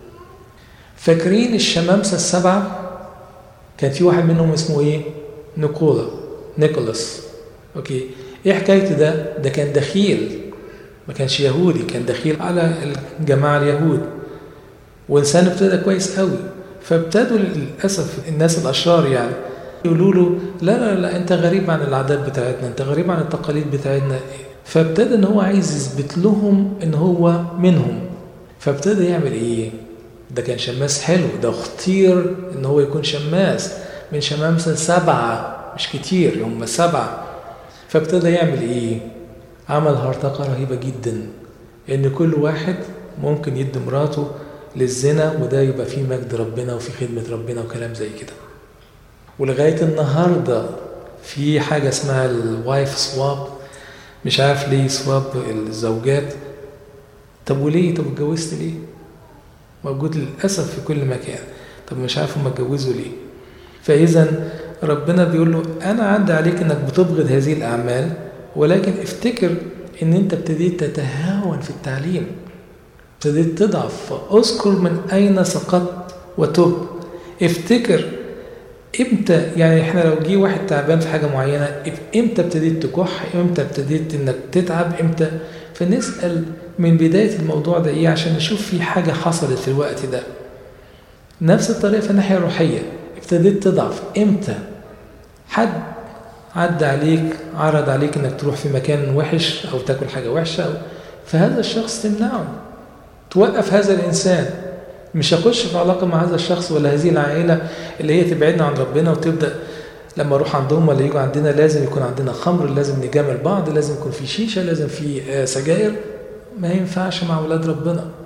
فاكرين الشمامسة السبعة كان في واحد منهم اسمه ايه؟ نيكولا نيكولاس اوكي ايه حكايته ده؟ ده كان دخيل ما كانش يهودي كان دخيل على الجماعة اليهود وإنسان ابتدى كويس قوي فابتدوا للأسف الناس الأشرار يعني يقولوا له لا لا لا أنت غريب عن العادات بتاعتنا أنت غريب عن التقاليد بتاعتنا فابتدى إن هو عايز يثبت لهم إن هو منهم فابتدى يعمل إيه؟ ده كان شماس حلو ده اختير إن هو يكون شماس من شمامسة سبعة مش كتير هم سبعة فابتدى يعمل إيه؟ عمل هرطقة رهيبة جدا إن كل واحد ممكن يدي مراته للزنا وده يبقى فيه مجد ربنا وفي خدمة ربنا وكلام زي كده ولغاية النهاردة في حاجة اسمها الوايف سواب مش عارف ليه سواب الزوجات طب وليه طب اتجوزت ليه موجود للأسف في كل مكان طب مش عارف هم اتجوزوا ليه فإذا ربنا بيقول له أنا عدى عليك إنك بتبغض هذه الأعمال ولكن افتكر ان انت ابتديت تتهاون في التعليم ابتديت تضعف فاذكر من اين سقطت وتب افتكر امتى يعني احنا لو جه واحد تعبان في حاجه معينه امتى ابتديت تكح امتى ابتديت انك تتعب امتى فنسال من بدايه الموضوع ده ايه عشان نشوف في حاجه حصلت في الوقت ده نفس الطريقه في الناحيه الروحيه ابتديت تضعف امتى حد عدى عليك عرض عليك انك تروح في مكان وحش او تاكل حاجه وحشه أو فهذا الشخص تمنعه توقف هذا الانسان مش هخش في علاقه مع هذا الشخص ولا هذه العائله اللي هي تبعدنا عن ربنا وتبدا لما اروح عندهم ولا يجوا عندنا لازم يكون عندنا خمر لازم نجامل بعض لازم يكون في شيشه لازم في سجاير ما ينفعش مع اولاد ربنا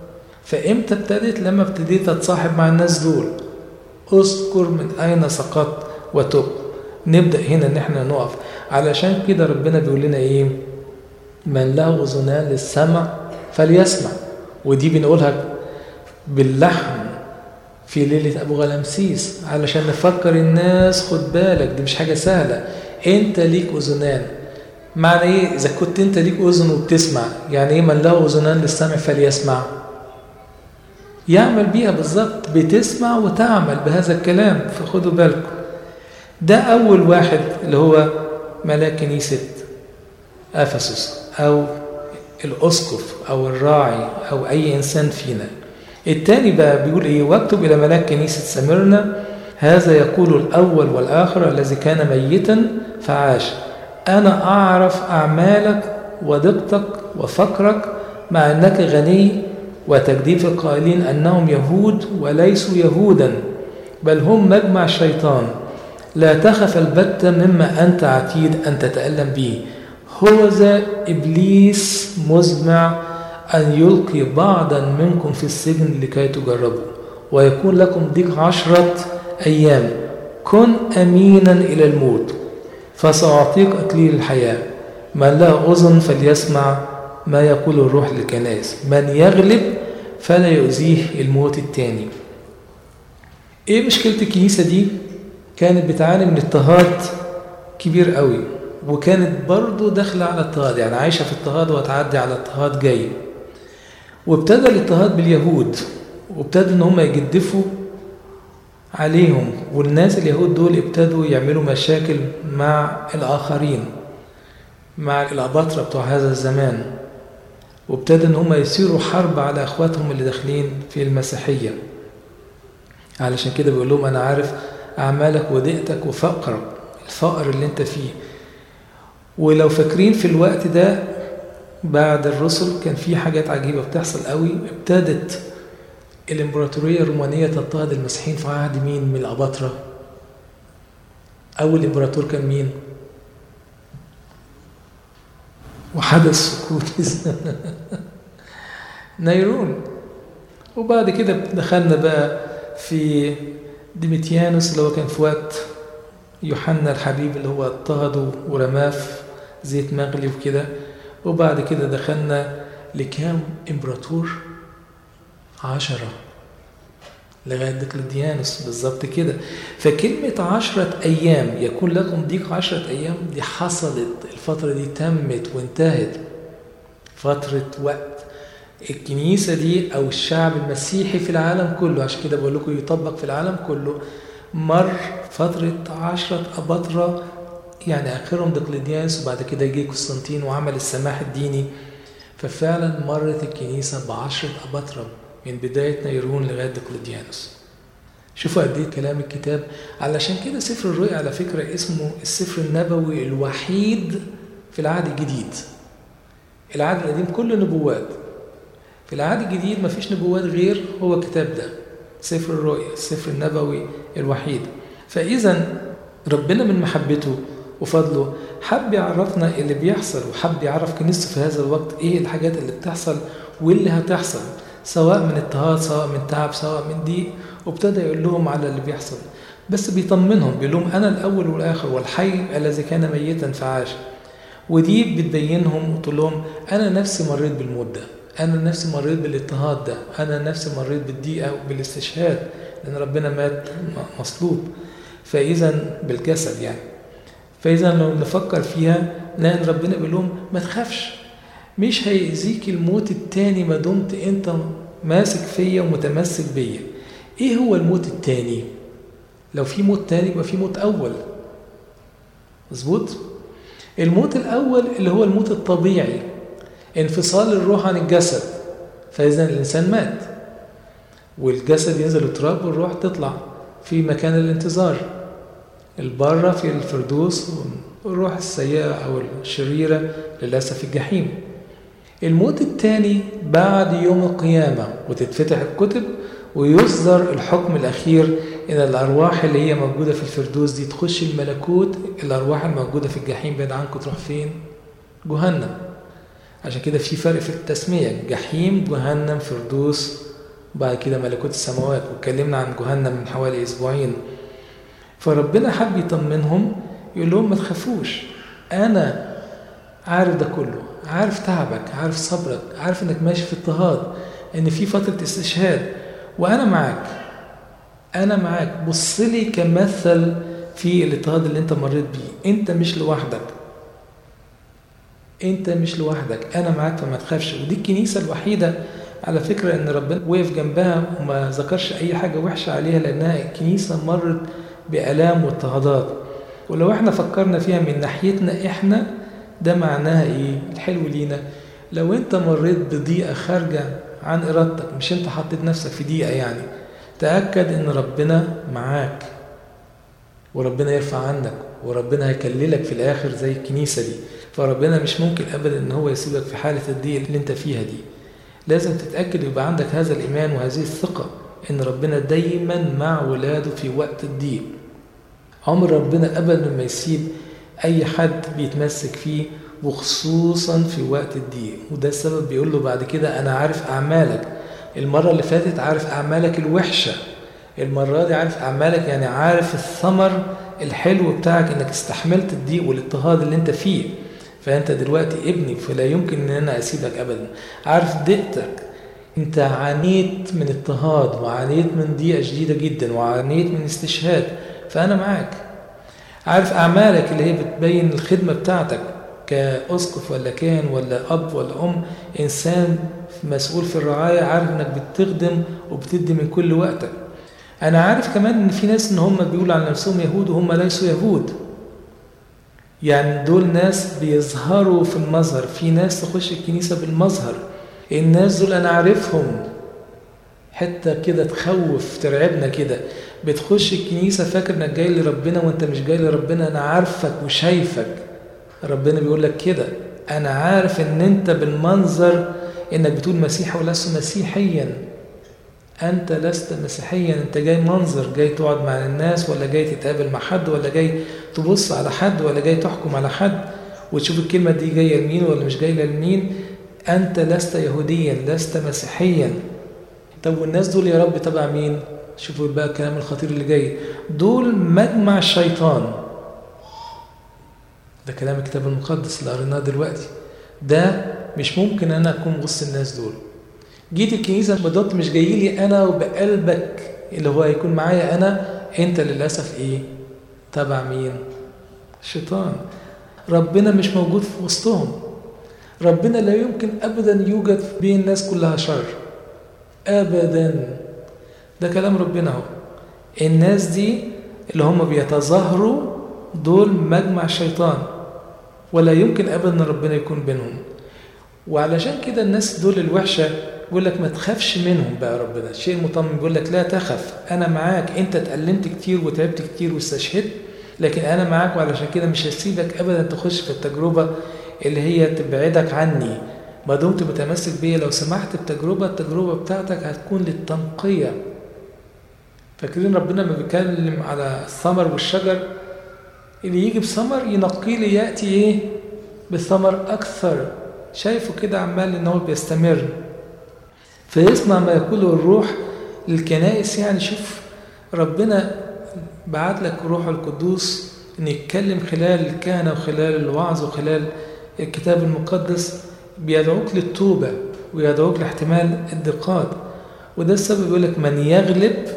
فامتى ابتدت لما ابتديت اتصاحب مع الناس دول اذكر من اين سقطت وتب نبدا هنا ان احنا نقف علشان كده ربنا بيقول لنا ايه من له اذنان للسمع فليسمع ودي بنقولها باللحن في ليلة أبو غلمسيس علشان نفكر الناس خد بالك دي مش حاجة سهلة أنت ليك أذنان معنى إيه إذا كنت أنت ليك أذن وبتسمع يعني إيه من له أذنان للسمع فليسمع يعمل بيها بالظبط بتسمع وتعمل بهذا الكلام فخدوا بالكم ده أول واحد اللي هو ملاك كنيسة أفسس أو الأسقف أو الراعي أو أي إنسان فينا الثاني بقى بيقول إيه واكتب إلى ملاك كنيسة سمرنا هذا يقول الأول والآخر الذي كان ميتا فعاش أنا أعرف أعمالك ودقتك وفقرك مع أنك غني وتجديف القائلين أنهم يهود وليسوا يهودا بل هم مجمع الشيطان لا تخف البتة مما أنت عتيد أن تتألم به هو ذا إبليس مزمع أن يلقي بعضا منكم في السجن لكي تجربوا ويكون لكم ضيق عشرة أيام كن أمينا إلى الموت فسأعطيك أكليل الحياة من له أذن فليسمع ما يقول الروح للكنائس من يغلب فلا يؤذيه الموت الثاني ايه مشكلة الكنيسة دي كانت بتعاني من اضطهاد كبير قوي وكانت برضو داخلة على اضطهاد يعني عايشة في اضطهاد وتعدي على اضطهاد جاي وابتدى الاضطهاد باليهود وابتدوا ان هم يجدفوا عليهم والناس اليهود دول ابتدوا يعملوا مشاكل مع الآخرين مع الأباطرة بتوع هذا الزمان وابتدى ان هم يثيروا حرب على اخواتهم اللي داخلين في المسيحيه علشان كده بيقول لهم انا عارف اعمالك وضيقتك وفقرك الفقر اللي انت فيه ولو فاكرين في الوقت ده بعد الرسل كان في حاجات عجيبه بتحصل قوي ابتدت الامبراطوريه الرومانيه تضطهد المسيحيين في عهد مين من الاباطره اول امبراطور كان مين وحدث سكوت نيرون وبعد كده دخلنا بقى في ديميتيانوس اللي هو كان في وقت يوحنا الحبيب اللي هو اضطهده ورماه في زيت مغلي وكده وبعد كده دخلنا لكام امبراطور عشرة لغاية ديكلوديانوس بالظبط كده فكلمة عشرة أيام يكون لكم ضيق عشرة أيام دي حصلت الفترة دي تمت وانتهت فترة وقت الكنيسة دي أو الشعب المسيحي في العالم كله عشان كده بقول لكم يطبق في العالم كله مر فترة عشرة أباطرة يعني آخرهم دقلديانوس وبعد كده جه قسطنطين وعمل السماح الديني ففعلا مرت الكنيسة بعشرة أباطرة من بداية نيرون لغاية دقلديانوس شوفوا قد ايه كلام الكتاب علشان كده سفر الرؤيا على فكرة اسمه السفر النبوي الوحيد في العهد الجديد العهد القديم كله نبوات في العهد الجديد مفيش نبوات غير هو الكتاب ده سفر الرؤيا السفر النبوي الوحيد فإذا ربنا من محبته وفضله حب يعرفنا اللي بيحصل وحب يعرف كنيسته في هذا الوقت ايه الحاجات اللي بتحصل واللي هتحصل سواء من اضطهاد سواء من تعب سواء من ضيق وابتدى يقول لهم على اللي بيحصل بس بيطمنهم بيقول لهم انا الاول والاخر والحي الذي كان ميتا فعاش ودي بتبينهم وتقول لهم انا نفسي مريت بالموت ده انا نفسي مريت بالاضطهاد ده انا نفسي مريت بالضيقه وبالاستشهاد لان ربنا مات مصلوب فاذا بالجسد يعني فاذا لو نفكر فيها نلاقي ان ربنا بيقول لهم ما تخافش مش هيأذيك الموت التاني ما دمت انت ماسك فيا ومتمسك بيا ايه هو الموت التاني لو في موت تاني يبقى في موت اول مظبوط الموت الاول اللي هو الموت الطبيعي انفصال الروح عن الجسد فاذا الانسان مات والجسد ينزل التراب والروح تطلع في مكان الانتظار البرة في الفردوس والروح السيئة أو الشريرة للأسف الجحيم الموت الثاني بعد يوم القيامة وتتفتح الكتب ويصدر الحكم الأخير إن الأرواح اللي هي موجودة في الفردوس دي تخش الملكوت الأرواح الموجودة في الجحيم بعيد عنكم تروح فين؟ جهنم عشان كده في فرق في التسمية جحيم جهنم فردوس وبعد كده ملكوت السماوات واتكلمنا عن جهنم من حوالي اسبوعين فربنا حب يطمنهم يقول لهم ما تخافوش انا عارف ده كله عارف تعبك عارف صبرك عارف انك ماشي في اضطهاد ان في فتره استشهاد وانا معاك انا معاك بص لي كمثل في الاضطهاد اللي انت مريت بيه انت مش لوحدك انت مش لوحدك انا معاك فما تخافش ودي الكنيسه الوحيده على فكره ان ربنا وقف جنبها وما ذكرش اي حاجه وحشه عليها لانها كنيسه مرت بالام واضطهادات ولو احنا فكرنا فيها من ناحيتنا احنا ده معناها ايه الحلو لينا لو انت مريت بضيقه خارجه عن ارادتك مش انت حطيت نفسك في ضيقه يعني تاكد ان ربنا معاك وربنا يرفع عنك وربنا هيكللك في الاخر زي الكنيسه دي فربنا مش ممكن ابدا ان هو يسيبك في حاله الضيق اللي انت فيها دي لازم تتاكد يبقى عندك هذا الايمان وهذه الثقه ان ربنا دايما مع ولاده في وقت الضيق عمر ربنا ابدا ما يسيب اي حد بيتمسك فيه وخصوصا في وقت الضيق وده السبب بيقول له بعد كده انا عارف اعمالك المره اللي فاتت عارف اعمالك الوحشه المره دي عارف اعمالك يعني عارف الثمر الحلو بتاعك انك استحملت الضيق والاضطهاد اللي انت فيه فانت دلوقتي ابني فلا يمكن ان انا اسيبك ابدا عارف ضيقتك انت عانيت من اضطهاد وعانيت من ضيقه شديده جدا وعانيت من استشهاد فانا معاك عارف اعمالك اللي هي بتبين الخدمه بتاعتك كاسقف ولا كاهن ولا اب ولا ام انسان مسؤول في الرعايه عارف انك بتخدم وبتدي من كل وقتك انا عارف كمان ان في ناس ان هم بيقولوا على نفسهم يهود وهم ليسوا يهود يعني دول ناس بيظهروا في المظهر في ناس تخش الكنيسة بالمظهر الناس دول أنا عارفهم حتى كده تخوف ترعبنا كده بتخش الكنيسة فاكر انك جاي لربنا وانت مش جاي لربنا انا عارفك وشايفك ربنا بيقول لك كده انا عارف ان انت بالمنظر انك بتقول مسيحي ولست مسيحيا انت لست مسيحيا انت جاي منظر جاي تقعد مع الناس ولا جاي تتقابل مع حد ولا جاي تبص على حد ولا جاي تحكم على حد وتشوف الكلمة دي جاية لمين ولا مش جاية لمين أنت لست يهوديا لست مسيحيا طب والناس دول يا رب تبع مين شوفوا بقى الكلام الخطير اللي جاي دول مجمع الشيطان ده كلام الكتاب المقدس اللي قريناه دلوقتي ده مش ممكن انا اكون وسط الناس دول جيت الكنيسه بالضبط مش جاي لي انا وبقلبك اللي هو هيكون معايا انا انت للاسف ايه تبع مين الشيطان ربنا مش موجود في وسطهم ربنا لا يمكن ابدا يوجد بين الناس كلها شر ابدا ده كلام ربنا اهو الناس دي اللي هم بيتظاهروا دول مجمع الشيطان ولا يمكن ابدا ان ربنا يكون بينهم وعلشان كده الناس دول الوحشه بيقول لك ما تخافش منهم بقى ربنا الشيء المطمن بيقول لك لا تخف انا معاك انت اتألمت كتير وتعبت كتير واستشهدت لكن انا معاك وعلشان كده مش هسيبك ابدا تخش في التجربه اللي هي تبعدك عني ما دمت متمسك بيا لو سمحت بتجربه التجربه بتاعتك هتكون للتنقيه فاكرين ربنا لما بيتكلم على الثمر والشجر اللي يجي بثمر ينقي لي ياتي ايه بثمر اكثر شايفه كده عمال ان هو بيستمر فيسمع ما يقوله الروح للكنائس يعني شوف ربنا بعت لك روح القدوس ان يتكلم خلال الكهنه وخلال الوعظ وخلال الكتاب المقدس بيدعوك للتوبه ويدعوك لاحتمال الضيقات وده السبب يقول لك من يغلب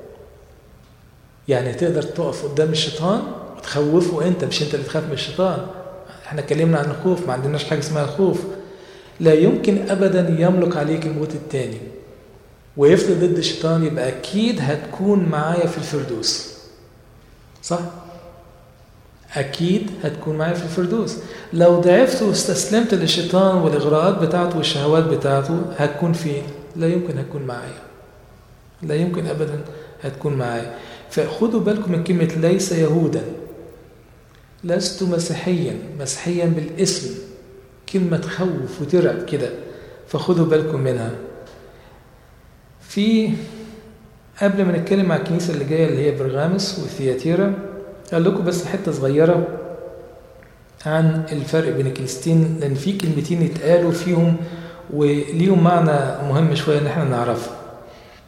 يعني تقدر تقف قدام الشيطان وتخوفه انت مش انت اللي تخاف من الشيطان احنا اتكلمنا عن الخوف ما عندناش حاجه اسمها الخوف لا يمكن ابدا يملك عليك الموت التاني ويفضل ضد الشيطان يبقى اكيد هتكون معايا في الفردوس صح اكيد هتكون معايا في الفردوس لو ضعفت واستسلمت للشيطان والاغراءات بتاعته والشهوات بتاعته هتكون فين لا يمكن هتكون معايا لا يمكن ابدا هتكون معايا فخدوا بالكم من كلمه ليس يهودا لست مسيحيا مسيحيا بالاسم كلمة تخوف وترعب كده فخدوا بالكم منها في قبل ما نتكلم عن الكنيسة اللي جاية اللي هي برغامس وثياتيرا قال لكم بس حتة صغيرة عن الفرق بين الكنيستين لأن في كلمتين اتقالوا فيهم وليهم معنى مهم شوية إن احنا نعرفه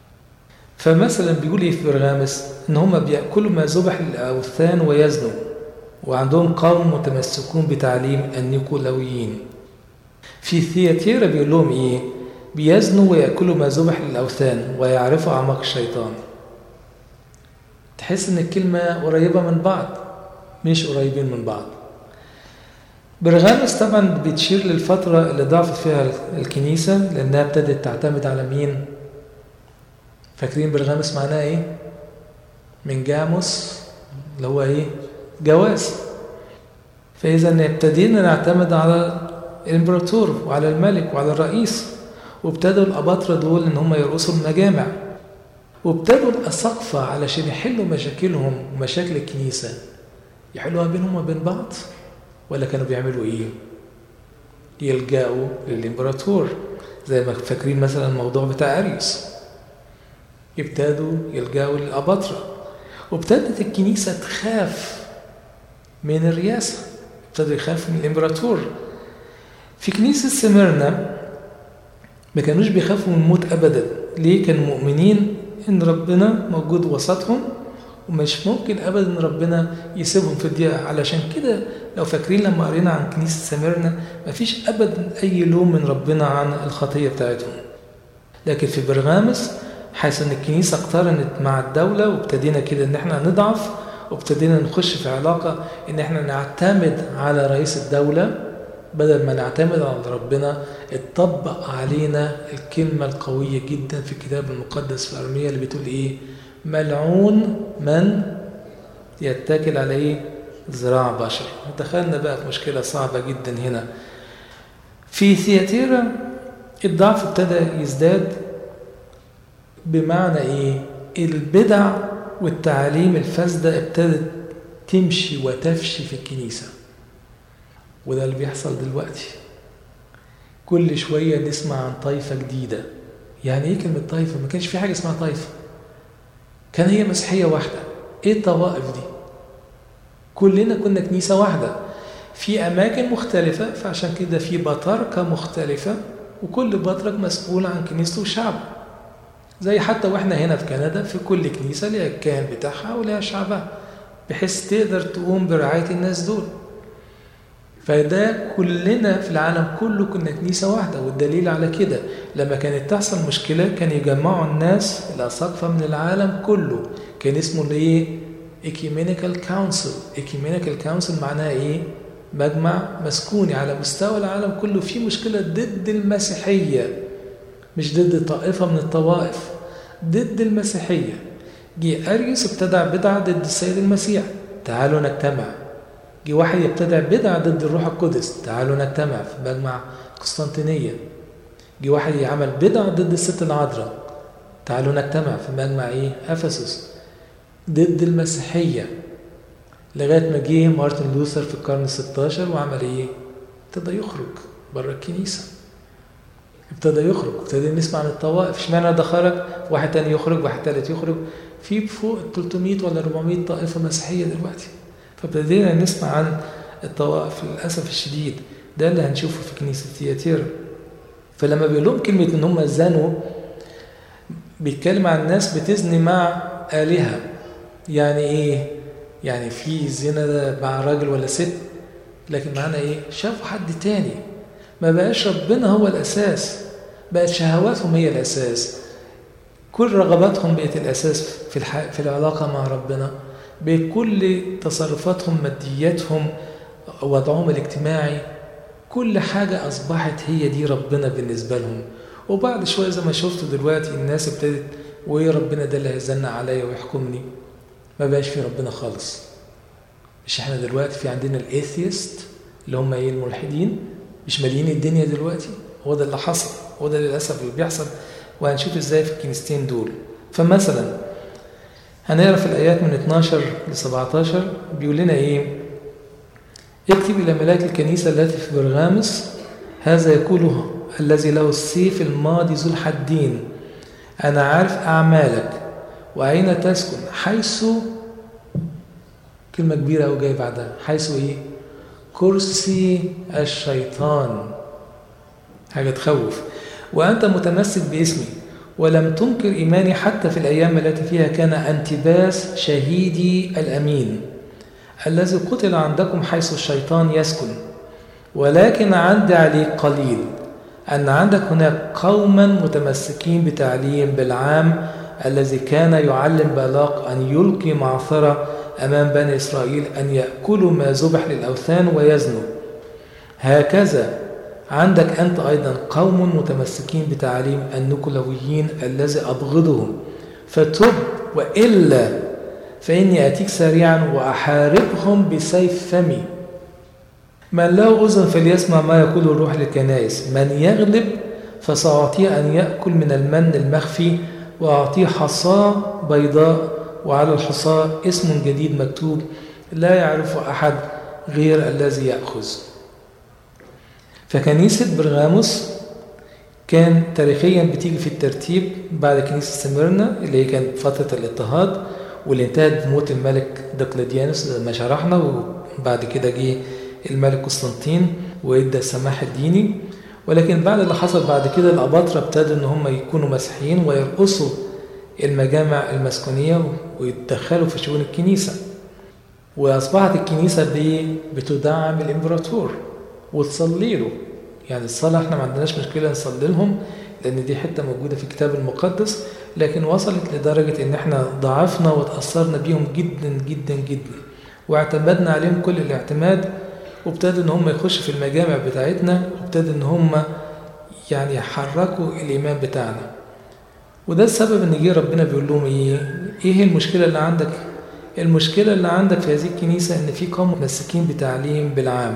فمثلا بيقول ايه في برغامس ان هم بياكلوا ما ذبح للاوثان ويزنوا وعندهم قوم متمسكون بتعليم النيكولاويين في ثياتيرا بيقول لهم ايه بيزنوا وياكلوا ما ذبح للاوثان ويعرفوا اعماق الشيطان تحس ان الكلمه قريبه من بعض مش قريبين من بعض برغامس طبعا بتشير للفترة اللي ضعفت فيها الكنيسة لأنها ابتدت تعتمد على مين؟ فاكرين برغامس معناه إيه؟ من جاموس اللي هو إيه؟ جواز فإذا ابتدينا نعتمد على الإمبراطور وعلى الملك وعلى الرئيس وابتدوا الأباطرة دول إن هم يرقصوا المجامع وابتدوا الأساقفة علشان يحلوا مشاكلهم ومشاكل الكنيسة يحلوها بينهم وبين بعض ولا كانوا بيعملوا ايه يلجأوا للإمبراطور زي ما فاكرين مثلا الموضوع بتاع أريوس ابتدوا يلجأوا للأباطرة وابتدت الكنيسة تخاف من الرئاسة ابتدوا يخافوا من الإمبراطور في كنيسة سميرنا ما كانوش بيخافوا من الموت أبدا ليه كانوا مؤمنين إن ربنا موجود وسطهم ومش ممكن ابدا ان ربنا يسيبهم في الضيقه علشان كده لو فاكرين لما قرينا عن كنيسه سميرنا مفيش ابدا اي لوم من ربنا عن الخطيه بتاعتهم لكن في برغامس حيث ان الكنيسه اقترنت مع الدوله وابتدينا كده ان احنا نضعف وابتدينا نخش في علاقه ان احنا نعتمد على رئيس الدوله بدل ما نعتمد على ربنا اتطبق علينا الكلمه القويه جدا في الكتاب المقدس في ارميه اللي بتقول ايه ملعون من يتكل على ايه ذراع بشر دخلنا بقى في مشكلة صعبة جدا هنا في ثياتيرا الضعف ابتدى يزداد بمعنى ايه البدع والتعاليم الفاسدة ابتدت تمشي وتفشي في الكنيسة وده اللي بيحصل دلوقتي كل شوية نسمع عن طائفة جديدة يعني ايه كلمة طائفة ما كانش في حاجة اسمها طائفة كان هي مسيحية واحدة ايه الطوائف دي كلنا كنا كنيسة واحدة في أماكن مختلفة فعشان كده في بطاركة مختلفة وكل بطرك مسؤول عن كنيسته وشعبه زي حتى واحنا هنا في كندا في كل كنيسة ليها الكاهن بتاعها وليها شعبها بحيث تقدر تقوم برعاية الناس دول فده كلنا في العالم كله كنا كنيسة واحدة والدليل على كده لما كانت تحصل مشكلة كان يجمعوا الناس الأساقفة من العالم كله كان اسمه الايه؟ Ecumenical Council Ecumenical Council معناها ايه؟ مجمع مسكوني على مستوى العالم كله في مشكلة ضد المسيحية مش ضد طائفة من الطوائف ضد المسيحية جه أريوس ابتدع بدعة ضد السيد المسيح تعالوا نجتمع جه واحد يبتدع بدعة ضد الروح القدس تعالوا نجتمع في مجمع قسطنطينية جه واحد يعمل بدعة ضد الست العذراء تعالوا نجتمع في مجمع ايه افسس ضد المسيحية لغاية ما جه مارتن لوثر في القرن الستاشر وعمل ايه ابتدى يخرج بره الكنيسة ابتدى يخرج ابتدى نسمع عن الطوائف اشمعنى ده خرج واحد تاني يخرج واحد تالت يخرج في فوق 300 ولا 400 طائفة مسيحية دلوقتي فابتدينا نسمع عن الطوائف للأسف الشديد ده اللي هنشوفه في كنيسة تياتيرا فلما بيقول لهم كلمة إن هم زنوا بيتكلم عن ناس بتزني مع آلهة يعني إيه؟ يعني في زنا مع راجل ولا ست لكن معانا إيه؟ شافوا حد تاني ما بقاش ربنا هو الأساس بقت شهواتهم هي الأساس كل رغباتهم بقت الأساس في, الح... في العلاقة مع ربنا بكل تصرفاتهم مادياتهم وضعهم الاجتماعي كل حاجة أصبحت هي دي ربنا بالنسبة لهم وبعد شوية زي ما شفتوا دلوقتي الناس ابتدت وإيه ربنا ده اللي هيزنق عليا ويحكمني ما بقاش في ربنا خالص مش احنا دلوقتي في عندنا الايثيست اللي هم ايه الملحدين مش مالين الدنيا دلوقتي هو ده اللي حصل هو ده للأسف اللي بيحصل وهنشوف ازاي في الكنيستين دول فمثلا هنقرا في الآيات من 12 ل 17 بيقول لنا إيه؟ اكتب إلى ملاك الكنيسة التي في برغامس هذا يقوله الذي له السيف الماضي ذو الحدين أنا عارف أعمالك وأين تسكن حيث كلمة كبيرة أو جاي بعدها حيث إيه؟ كرسي الشيطان حاجة تخوف وأنت متمسك باسمي ولم تنكر إيماني حتى في الأيام التي فيها كان أنتباس شهيدي الأمين الذي قتل عندكم حيث الشيطان يسكن ولكن عندي عليك قليل أن عندك هناك قوما متمسكين بتعليم بالعام الذي كان يعلم بالاق أن يلقي معثرة أمام بني إسرائيل أن يأكلوا ما ذبح للأوثان ويزنوا هكذا عندك أنت أيضا قوم متمسكين بتعليم النكلويين الذي أبغضهم فتب وإلا فإني أتيك سريعا وأحاربهم بسيف فمي من له أذن فليسمع ما يقول الروح للكنائس من يغلب فسأعطيه أن يأكل من المن المخفي وأعطيه حصاة بيضاء وعلى الحصاة اسم جديد مكتوب لا يعرفه أحد غير الذي يأخذ فكنيسة برغاموس كان تاريخيا بتيجي في الترتيب بعد كنيسة سميرنا اللي هي كانت فترة الاضطهاد واللي انتهت بموت الملك دقلديانوس زي ما شرحنا وبعد كده جه الملك قسطنطين وادى السماح الديني ولكن بعد اللي حصل بعد كده الأباطرة ابتدوا إن هم يكونوا مسيحيين ويرقصوا المجامع المسكونية ويتدخلوا في شؤون الكنيسة وأصبحت الكنيسة بتدعم الإمبراطور وتصلي له يعني الصلاة احنا ما عندناش مشكلة نصلي لهم لأن دي حتة موجودة في الكتاب المقدس لكن وصلت لدرجة إن احنا ضعفنا وتأثرنا بيهم جدا جدا جدا واعتمدنا عليهم كل الاعتماد وابتدوا إن هم يخشوا في المجامع بتاعتنا وابتدوا إن هم يعني يحركوا الإيمان بتاعنا وده السبب إن جه ربنا بيقول لهم إيه؟ إيه المشكلة اللي عندك؟ المشكلة اللي عندك في هذه الكنيسة إن في قوم متمسكين بتعليم بالعام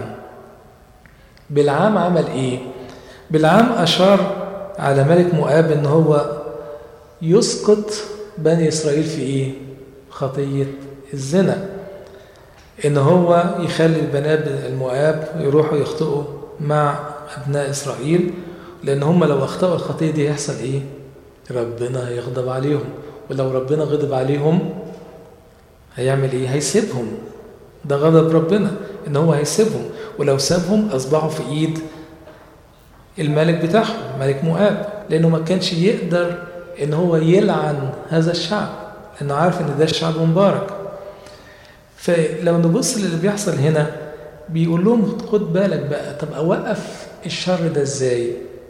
بالعام عمل ايه بالعام اشار على ملك مؤاب ان هو يسقط بني اسرائيل في ايه خطيه الزنا ان هو يخلي البنات المؤاب يروحوا يخطئوا مع ابناء اسرائيل لان هم لو اخطاوا الخطيه دي هيحصل ايه ربنا هيغضب عليهم ولو ربنا غضب عليهم هيعمل ايه هيسيبهم ده غضب ربنا ان هو هيسيبهم ولو سابهم اصبحوا في ايد الملك بتاعهم ملك مؤاب لانه ما كانش يقدر ان هو يلعن هذا الشعب لانه عارف ان ده الشعب مبارك فلو نبص للي بيحصل هنا بيقول لهم خد بالك بقى طب اوقف الشر ده ازاي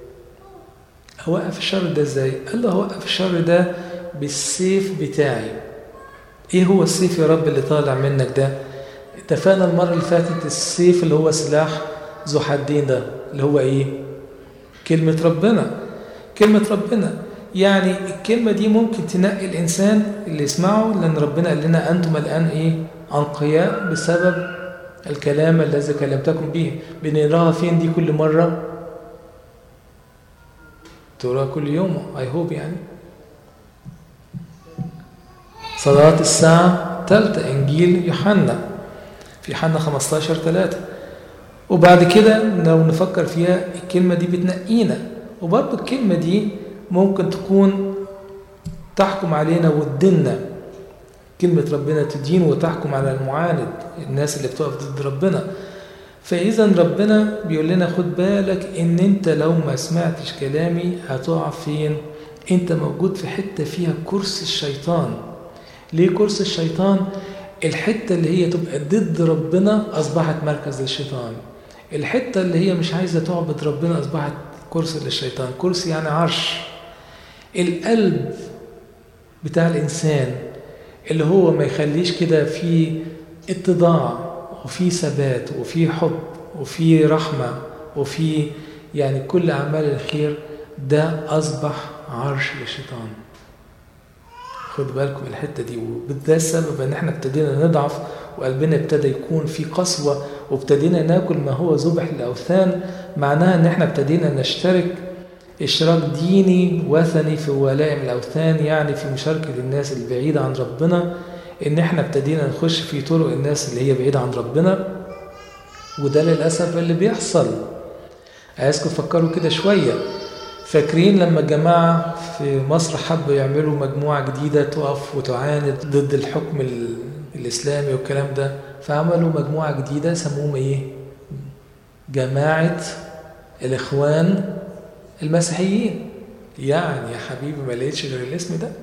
اوقف الشر ده ازاي قال له اوقف الشر ده بالسيف بتاعي ايه هو السيف يا رب اللي طالع منك ده اتفقنا المرة اللي فاتت السيف اللي هو سلاح ذو حدين ده اللي هو ايه كلمة ربنا كلمة ربنا يعني الكلمة دي ممكن تنقي الإنسان اللي يسمعه لأن ربنا قال لنا أنتم الآن إيه أنقياء بسبب الكلام الذي كلمتكم به بنقراها فين دي كل مرة تقراها كل يوم I hope يعني صلاة الساعة ثالثة إنجيل يوحنا في يوحنا 15 3 وبعد كده لو نفكر فيها الكلمة دي بتنقينا وبرضه الكلمة دي ممكن تكون تحكم علينا وتديننا كلمة ربنا تدين وتحكم على المعاند الناس اللي بتقف ضد ربنا فإذا ربنا بيقول لنا خد بالك إن أنت لو ما سمعتش كلامي هتقع فين؟ أنت موجود في حتة فيها كرسي الشيطان ليه كرسي الشيطان؟ الحتة اللي هي تبقى ضد ربنا أصبحت مركز للشيطان الحتة اللي هي مش عايزة تعبد ربنا أصبحت كرسي للشيطان كرسي يعني عرش القلب بتاع الإنسان اللي هو ما يخليش كده في اتضاع وفي ثبات وفي حب وفي رحمة وفي يعني كل أعمال الخير ده أصبح عرش للشيطان خد بالكم الحتة دي وده السبب ان احنا ابتدينا نضعف وقلبنا ابتدى يكون في قسوة وابتدينا ناكل ما هو ذبح للأوثان معناها ان احنا ابتدينا نشترك اشتراك ديني وثني في ولائم الأوثان يعني في مشاركة الناس البعيدة عن ربنا ان احنا ابتدينا نخش في طرق الناس اللي هي بعيدة عن ربنا وده للأسف اللي بيحصل عايزكم تفكروا كده شوية فاكرين لما الجماعة في مصر حبوا يعملوا مجموعة جديدة تقف وتعاند ضد الحكم الإسلامي والكلام ده فعملوا مجموعة جديدة سموهم إيه؟ جماعة الإخوان المسيحيين يعني يا حبيبي ما لقيتش غير الاسم ده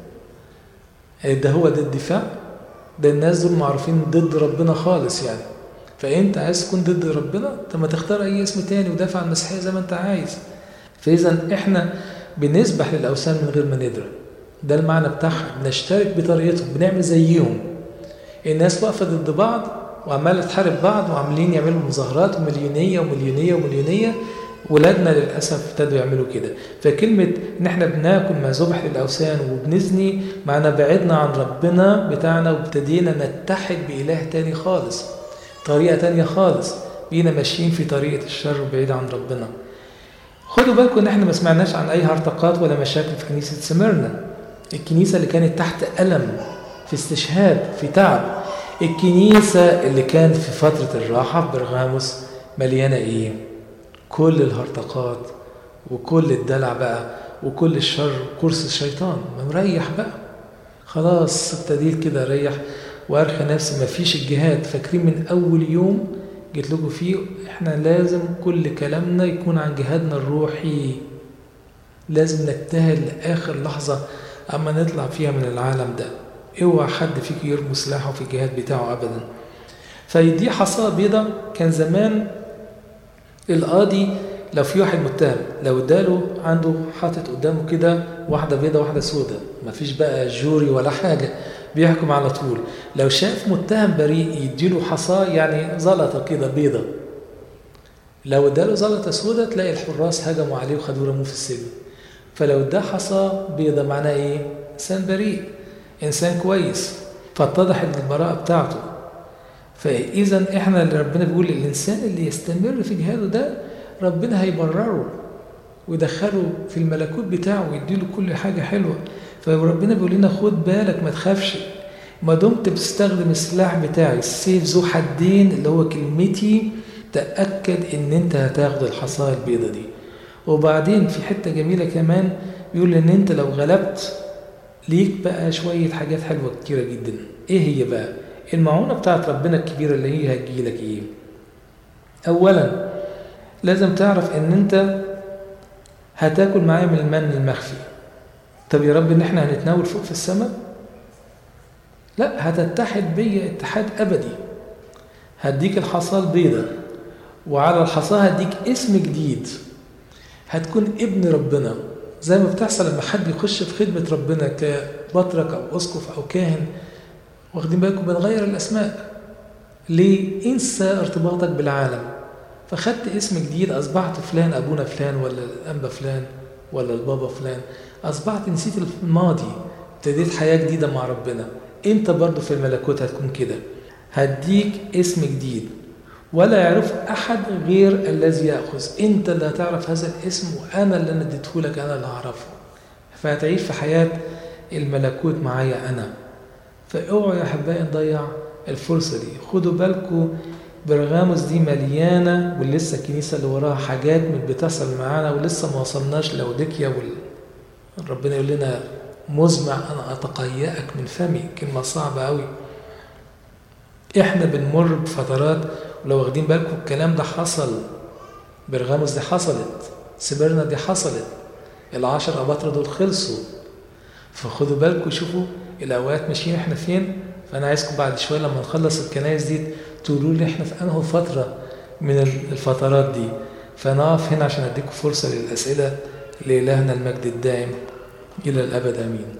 ده هو ده الدفاع ده الناس دول معروفين ضد ربنا خالص يعني فانت عايز تكون ضد ربنا طب ما تختار اي اسم تاني ودافع عن المسيحيه زي ما انت عايز فاذا احنا بنسبح للاوثان من غير ما ندري ده المعنى بتاعها بنشترك بطريقتهم بنعمل زيهم الناس واقفه ضد بعض وعماله تحارب بعض وعاملين يعملوا مظاهرات ومليونيه ومليونيه ومليونيه ولادنا للاسف ابتدوا يعملوا كده فكلمه ان احنا بناكل ما ذبح للاوثان وبنزني معنا بعدنا عن ربنا بتاعنا وابتدينا نتحد باله تاني خالص طريقه تانيه خالص بقينا ماشيين في طريقه الشر وبعيد عن ربنا خدوا بالكم ان احنا ما سمعناش عن اي هرطقات ولا مشاكل في كنيسه سمرنا الكنيسه اللي كانت تحت الم في استشهاد في تعب الكنيسه اللي كان في فتره الراحه في برغاموس مليانه ايه كل الهرطقات وكل الدلع بقى وكل الشر كرسي الشيطان ما مريح بقى خلاص ابتديت كده اريح وارخي نفسي ما فيش الجهاد فاكرين من اول يوم جيت لكم فيه احنا لازم كل كلامنا يكون عن جهادنا الروحي لازم نجتهد لاخر لحظه اما نطلع فيها من العالم ده اوعى حد فيك يرمي سلاحه في الجهاد بتاعه ابدا فدي حصاه بيضة كان زمان القاضي لو في واحد متهم لو اداله عنده حاطط قدامه كده واحده بيضة واحده سودة مفيش بقى جوري ولا حاجه بيحكم على طول لو شاف متهم بريء يديله حصاه يعني زلطه كده بيضة لو اداله زلطه سودة تلاقي الحراس هجموا عليه وخدوه رموه في السجن فلو اداه حصاه بيضة معناه ايه انسان بريء انسان كويس فاتضحت البراءه بتاعته فاذا احنا اللي ربنا بيقول الانسان اللي يستمر في جهاده ده ربنا هيبرره ويدخله في الملكوت بتاعه ويديله كل حاجه حلوه فربنا بيقول لنا خد بالك ما تخافش ما دمت بتستخدم السلاح بتاعي السيف ذو حدين اللي هو كلمتي تاكد ان انت هتاخد الحصاه البيضه دي وبعدين في حته جميله كمان بيقول ان انت لو غلبت ليك بقى شويه حاجات حلوه كتيره جدا ايه هي بقى المعونه بتاعت ربنا الكبيره اللي هي هتجيلك ايه اولا لازم تعرف ان انت هتاكل معايا من المن المخفي طب يا رب ان احنا هنتناول فوق في السماء لا هتتحد بيا اتحاد ابدي هديك الحصاه البيضاء وعلى الحصاه هديك اسم جديد هتكون ابن ربنا زي ما بتحصل لما حد يخش في خدمه ربنا كبطرك او اسقف او كاهن واخدين بالكم بنغير الاسماء ليه انسى ارتباطك بالعالم فخدت اسم جديد اصبحت فلان ابونا فلان ولا الانبا فلان ولا البابا فلان اصبحت نسيت الماضي ابتديت حياه جديده مع ربنا انت برضو في الملكوت هتكون كده هديك اسم جديد ولا يعرف احد غير الذي ياخذ انت اللي هتعرف هذا الاسم وانا اللي انا اديته لك انا اللي هعرفه فهتعيش في حياه الملكوت معايا انا فاوعوا يا احبائي نضيع الفرصه دي خدوا بالكم برغاموس دي مليانه ولسه الكنيسه اللي وراها حاجات من بتحصل معانا ولسه ما وصلناش لاوديكيا وال... ربنا يقول لنا مزمع انا اتقيأك من فمي كلمه صعبه قوي احنا بنمر بفترات ولو واخدين بالكم الكلام ده حصل برغاموس دي حصلت سبرنا دي حصلت العشر أباطرة دول خلصوا فخدوا بالكم شوفوا الأوقات ماشيين احنا فين فأنا عايزكم بعد شوية لما نخلص الكنايس دي تقولوا لي احنا في أنهي فترة من الفترات دي فنقف هنا عشان أديكم فرصة للأسئلة لإلهنا المجد الدائم إلى الأبد آمين